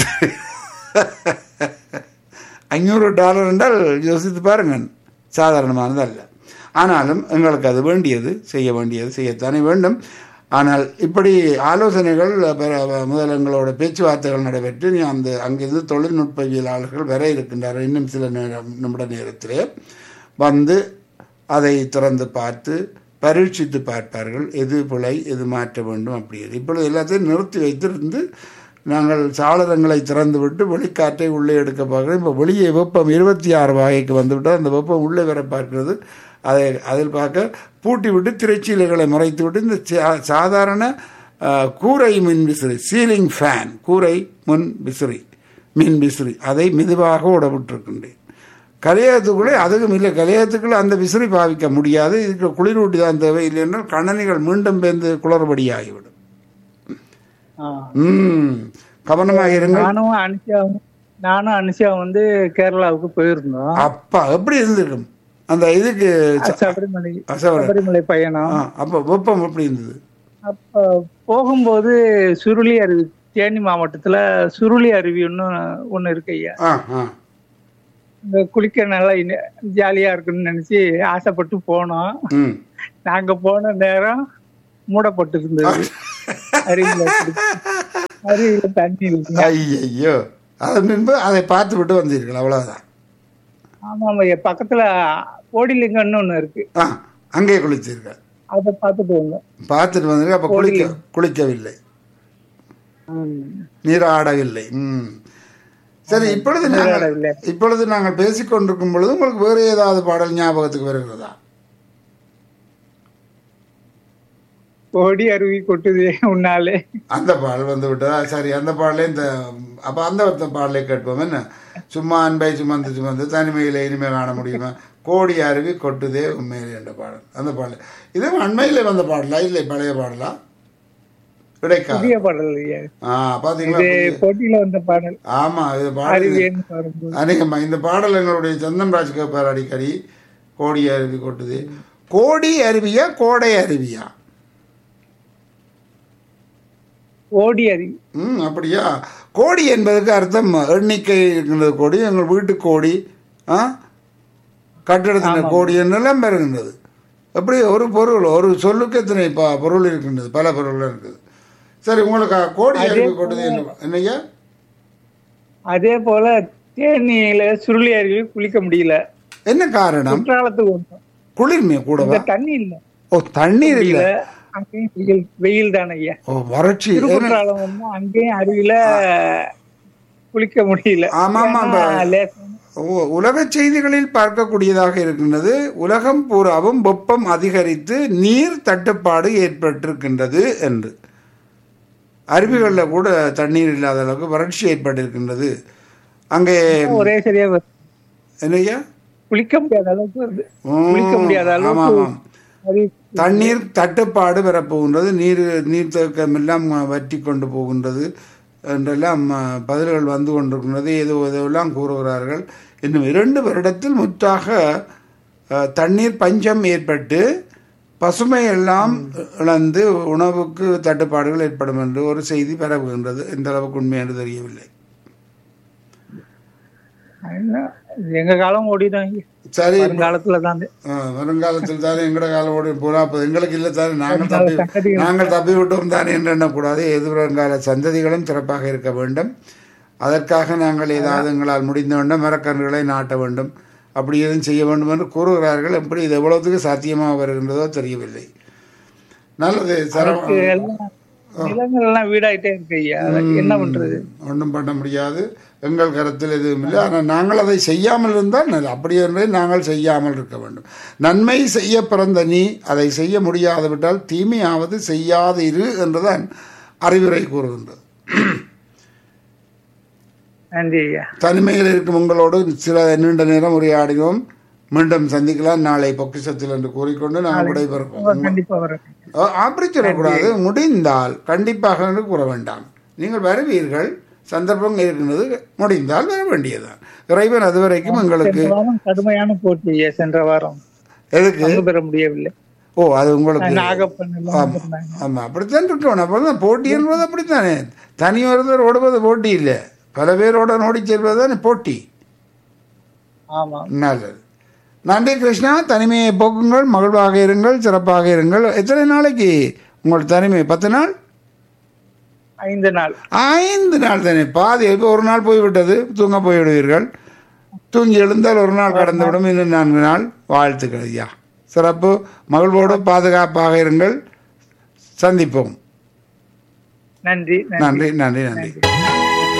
ஐநூறு டாலர் என்றால் யோசித்து பாருங்க சாதாரணமானது அல்ல ஆனாலும் எங்களுக்கு அது வேண்டியது செய்ய வேண்டியது செய்யத்தானே வேண்டும் ஆனால் இப்படி ஆலோசனைகள் பெற- முதல் எங்களோட பேச்சுவார்த்தைகள் நடைபெற்று நீ அந்த அங்கிருந்து தொழில்நுட்பவியலாளர்கள் வர இருக்கின்றார்கள் இன்னும் சில நேரம் நிமிட நேரத்திலே வந்து அதை திறந்து பார்த்து பரீட்சித்து பார்ப்பார்கள் எது பிழை எது மாற்ற வேண்டும் அப்படி இப்பொழுது எல்லாத்தையும் நிறுத்தி வைத்திருந்து நாங்கள் சாளரங்களை திறந்து விட்டு வெளிக்காற்றை உள்ளே எடுக்க பார்க்கிறோம் இப்போ வெளியே வெப்பம் இருபத்தி ஆறு வகைக்கு வந்துவிட்டால் அந்த வெப்பம் உள்ளே வர பார்க்கிறது அதை அதில் பார்க்க பூட்டி விட்டு திரைச்சீலைகளை மறைத்து விட்டு இந்த சா- சாதாரண அஹ், கூரை மின் விசிறி சீலிங் ஃபேன் கூரை முன் விசிறி மின் விசிறி அதை மெதுவாக ஓட விட்டிருக்கின்றேன் கலையத்துக்குள்ளே அதுக்கும் இல்லை கலையத்துக்குள்ளே அந்த விசிறி பாவிக்க முடியாது இதுக்கு குளிரூட்டி தான் தேவை இல்லை என்றால் கணனிகள் மீண்டும் பேர்ந்து குளறுபடியாகிவிடும் ஆ. ம் கவனமாக இருங்கள் நானும் அனுஷாவும் நானும் அனுஷா வந்து கேரளாவுக்கு போயிருந்தோம் அப்பா எப்படி இருந்திருக்கும் அந்த இதுக்கு ச- சபரிமலை சபரி- சபரிமலை பயணம் ஆ, அப்ப வெப்பம் எப்படி இருந்தது அப்ப போகும்போது சுருளி அருவி தேனி மாவட்டத்துல சுருளி அருவி ஒன்று ஒன்று இருக்கு ஐயா ஆ ஆ அங்க குளிக்க நல்லா இன- ஜாலியா இருக்குன்னு நினைச்சு ஆசைப்பட்டு போனோம் ம் நாங்க போன நேரம் மூடப்பட்டு இருந்தது அருவியில குளி- அருவியில தண்ணி இருக்கு ஐயையோ அது முன்பு அதை பார்த்து விட்டு வந்தீர்கள் அவ்வளவுதான் ஆமா ஐயா பக்கத்துல கோடிலிங்கம்னு ஒண்ணு இருக்கு ஆ அங்கே குளித்தீர்கள் அதை பார்த்துட்டு வந்தோம் பார்த்துட்டு வந்தீர்கள் அப்ப குளிக்க குளிக்கவில்லை ம். நீராடவில்லை ம் சரி இப்பொழுது நாங்கள் நீராடவில்லை. இப்பொழுது நாங்கள் பேசிக் கொண்டிருக்கும் பொழுது உங்களுக்கு வேறு ஏதாவது பாடல் ஞாபகத்துக்கு வருகிறதா கோடி அருவி கொட்டுது உன்னாலே அந்த பாடல் வந்து விட்டதா சரி அந்த பாடலே இந்த அப்ப அந்த ஒருத்த பாடலை கேட்போம் என்ன சும்மா அன்பை சுமந்து சுமந்து தனிமையில இனிமே காண முடியுமா கோடி அருவி கொட்டுதே உண்மையிலே என்ற பாடல் அந்த பாடல் இது அண்மையில வந்த பாடலா இல்லை பழைய பாடலா கிடைக்காது புதிய பாடல் ஐயா ஆ பாத்தீங்களா இது புதிய- போட்டியில வந்த பாடல் ஆமா இது பாடல் அருவின்னு வரும்போது அநேகமா இந்த பாடல் எங்களுடைய சந்தன்ராஜ் கேட்பார் அடிக்கடி கோடி அருவி கொட்டுது கோடி அருவியா கோடை அருவியா ஓடி அருவி ம் அப்படியா கோடி என்பதற்கு அர்த்தம் எண்ணிக்கை இருக்கின்றது கோடி எங்கள் வீட்டு கோடி ஆ கட்டிடத்தின் கோடி என்னெல்லாம் பெறுகின்றது அப்படி ஒரு பொருள் ஒரு சொல்லுக்கு எத்தனை ப பொருள் இருக்கின்றது பல பொருள் இருக்குது சரி உங்களுக்கு கோடி அருவி கொட்டது என்ன என்னய்யா அதே போல தேனியில சுருளி அருவி குளிக்க முடியல என்ன காரணம் குற்றாலத்துக்கு வந்தோம் குளிர்மையா கூடவா இந்த தண்ணி இல்ல ஓ தண்ணீர் இல்ல அங்கேயும் வெயில் வெயில் தானே ஐயா ஓ வறட்சி ஏன்னா- திருக்குற்றாலம் வந்து அங்கேயும் அருவியில குளிக்க முடியல ஆமா, ஆமா, ஏன்னா ஆமா. லேசான ஓ, உலக செய்திகளில் பார்க்கக்கூடியதாக இருக்கின்றது உலகம் பூராவும் வெப்பம் அதிகரித்து நீர் தட்டுப்பாடு ஏற்பட்டிருக்கின்றது என்று அருவிகளில் கூட தண்ணீர் இல்லாத அளவுக்கு வறட்சி ஏற்பட்டிருக்கின்றது அங்கே ஒரே சரியா வருது. என்னய்யா குளிக்க முடியாத அளவுக்கு வருது ம், குளிக்க முடியாத ஆமாம், அளவுக்கு ஆமாம். அருவி தண்ணீர் தட்டுப்பாடு வரப்போகின்றது நீர் நீர்த்தேக்கம் எல்லாம் வற்றி கொண்டு போகின்றது என்றெல்லாம் அஹ், பதில்கள் வந்து கொண்டிருக்கின்றது ஏதோ ஏதோலாம் கூறுகிறார்கள் இன்னும் இரண்டு வருடத்தில் முற்றாக அஹ், தண்ணீர் பஞ்சம் ஏற்பட்டு பசுமை எல்லாம் இழந்து உணவுக்கு தட்டுப்பாடுகள் ஏற்படும் என்று ஒரு செய்தி பரவுகின்றது எந்த அளவுக்கு உண்மை என்று தெரியவில்லை என்ன, எங்க காலம் ஓடிதான் சரி வருங்காலத்துல தான் ஆ, வருங்காலத்தில் தானே எங்கட காலம் ஓடி போனா அப்ப எங்களுக்கு இல்லை தானே நாங்கள் தப்பி சங்கதிகள். நாங்கள் தப்பி விட்டோம் தானே என்று எண்ணக்கூடாது எதிர்வருங்கால சந்ததிகளும் சிறப்பாக இருக்க வேண்டும் அதற்காக நாங்கள் ஏதாவது எங்களால் முடிந்த வேண்டும் மரக்கன்றுகளை நாட்ட வேண்டும் அப்படி எதுவும் செய்ய வேண்டும் என்று கூறுகிறார்கள் எப்படி இது எவ்வளவுக்கு சாத்தியமாக வருகின்றதோ தெரியவில்லை நல்லது அதுக்கு சரவ எல்லாம் நிலங்கள் எல்லாம் வீடாயிட்டே இருக்கு ஐயா அதை என்ன பண்றது ஒன்றும் பண்ண முடியாது எங்கள் கருத்தில் எதுவும் இல்லை ஆனால் நாங்கள் அதை செய்யாமல் இருந்தால் நல்ல அப்படி என்றே நாங்கள் செய்யாமல் இருக்க வேண்டும் நன்மை செய்ய பிறந்த நீ அதை செய்ய முடியாது விட்டால் தீமையாவது செய்யாது இரு என்றுதான் அறிவுரை கூறுகின்றது நன்றி ஐயா தனிமையில் இருக்கும் உங்களோடு சில நீண்ட நேரம் உரையாடினோம் மீண்டும் சந்திக்கலாம் நாளை பொக்கிஷத்தில் என்று கூறிக்கொண்டு நாங்கள் விடைபெறுவோம் கண்டிப்பா வரேன் அஹ் அப்படி சொல்லக்கூடாது முடிந்தால் கண்டிப்பாக என்று கூற வேண்டாம் நீங்கள் வருவீர்கள் சந்தர்ப்பம் இருக்கின்றது முடிந்தால் வர வேண்டியதுதான் இறைவன் அதுவரைக்கும் எங்களுக்கு சென்ற வாரம் கடுமையான போட்டி ஐயா சென்ற வாரம் எதுக்கு பங்கு பெற முடியவில்லை ஓ அது உங்களுக்கு நாகப்பன் எல்லாம் வந்திருந்தாங்க. ஆமா அப்படித்தான் இருக்கணும் அப்பதான் போட்டி என்பது அப்படித்தானே தனி ஒருத்தர் ஓடுவது போட்டி இல்லை பல பேரோட ஓடி செல்வது தானே போட்டி ஆமா நல்லது நன்றி கிருஷ்ணா தனிமையை போக்குங்கள் மகிழ்வாக இருங்கள் சிறப்பாக இருங்கள் எத்தனை நாளைக்கு உங்கள் தனிமை பத்து நாள் ஐந்து நாள் ஐந்து நாள் தானே பாதி இப்போ ஒரு நாள் போய்விட்டது தூங்க போய்விடுவீர்கள் தூங்கி எழுந்தால் ஒரு நாள் கடந்துவிடும் இன்னும் நான்கு நாள் வாழ்த்துக்கள் ஐயா சிறப்பு மகிழ்வோடு பாதுகாப்பாக இருங்கள் சந்திப்போம் நன்றி நன்றி நன்றி நன்றி நன்றி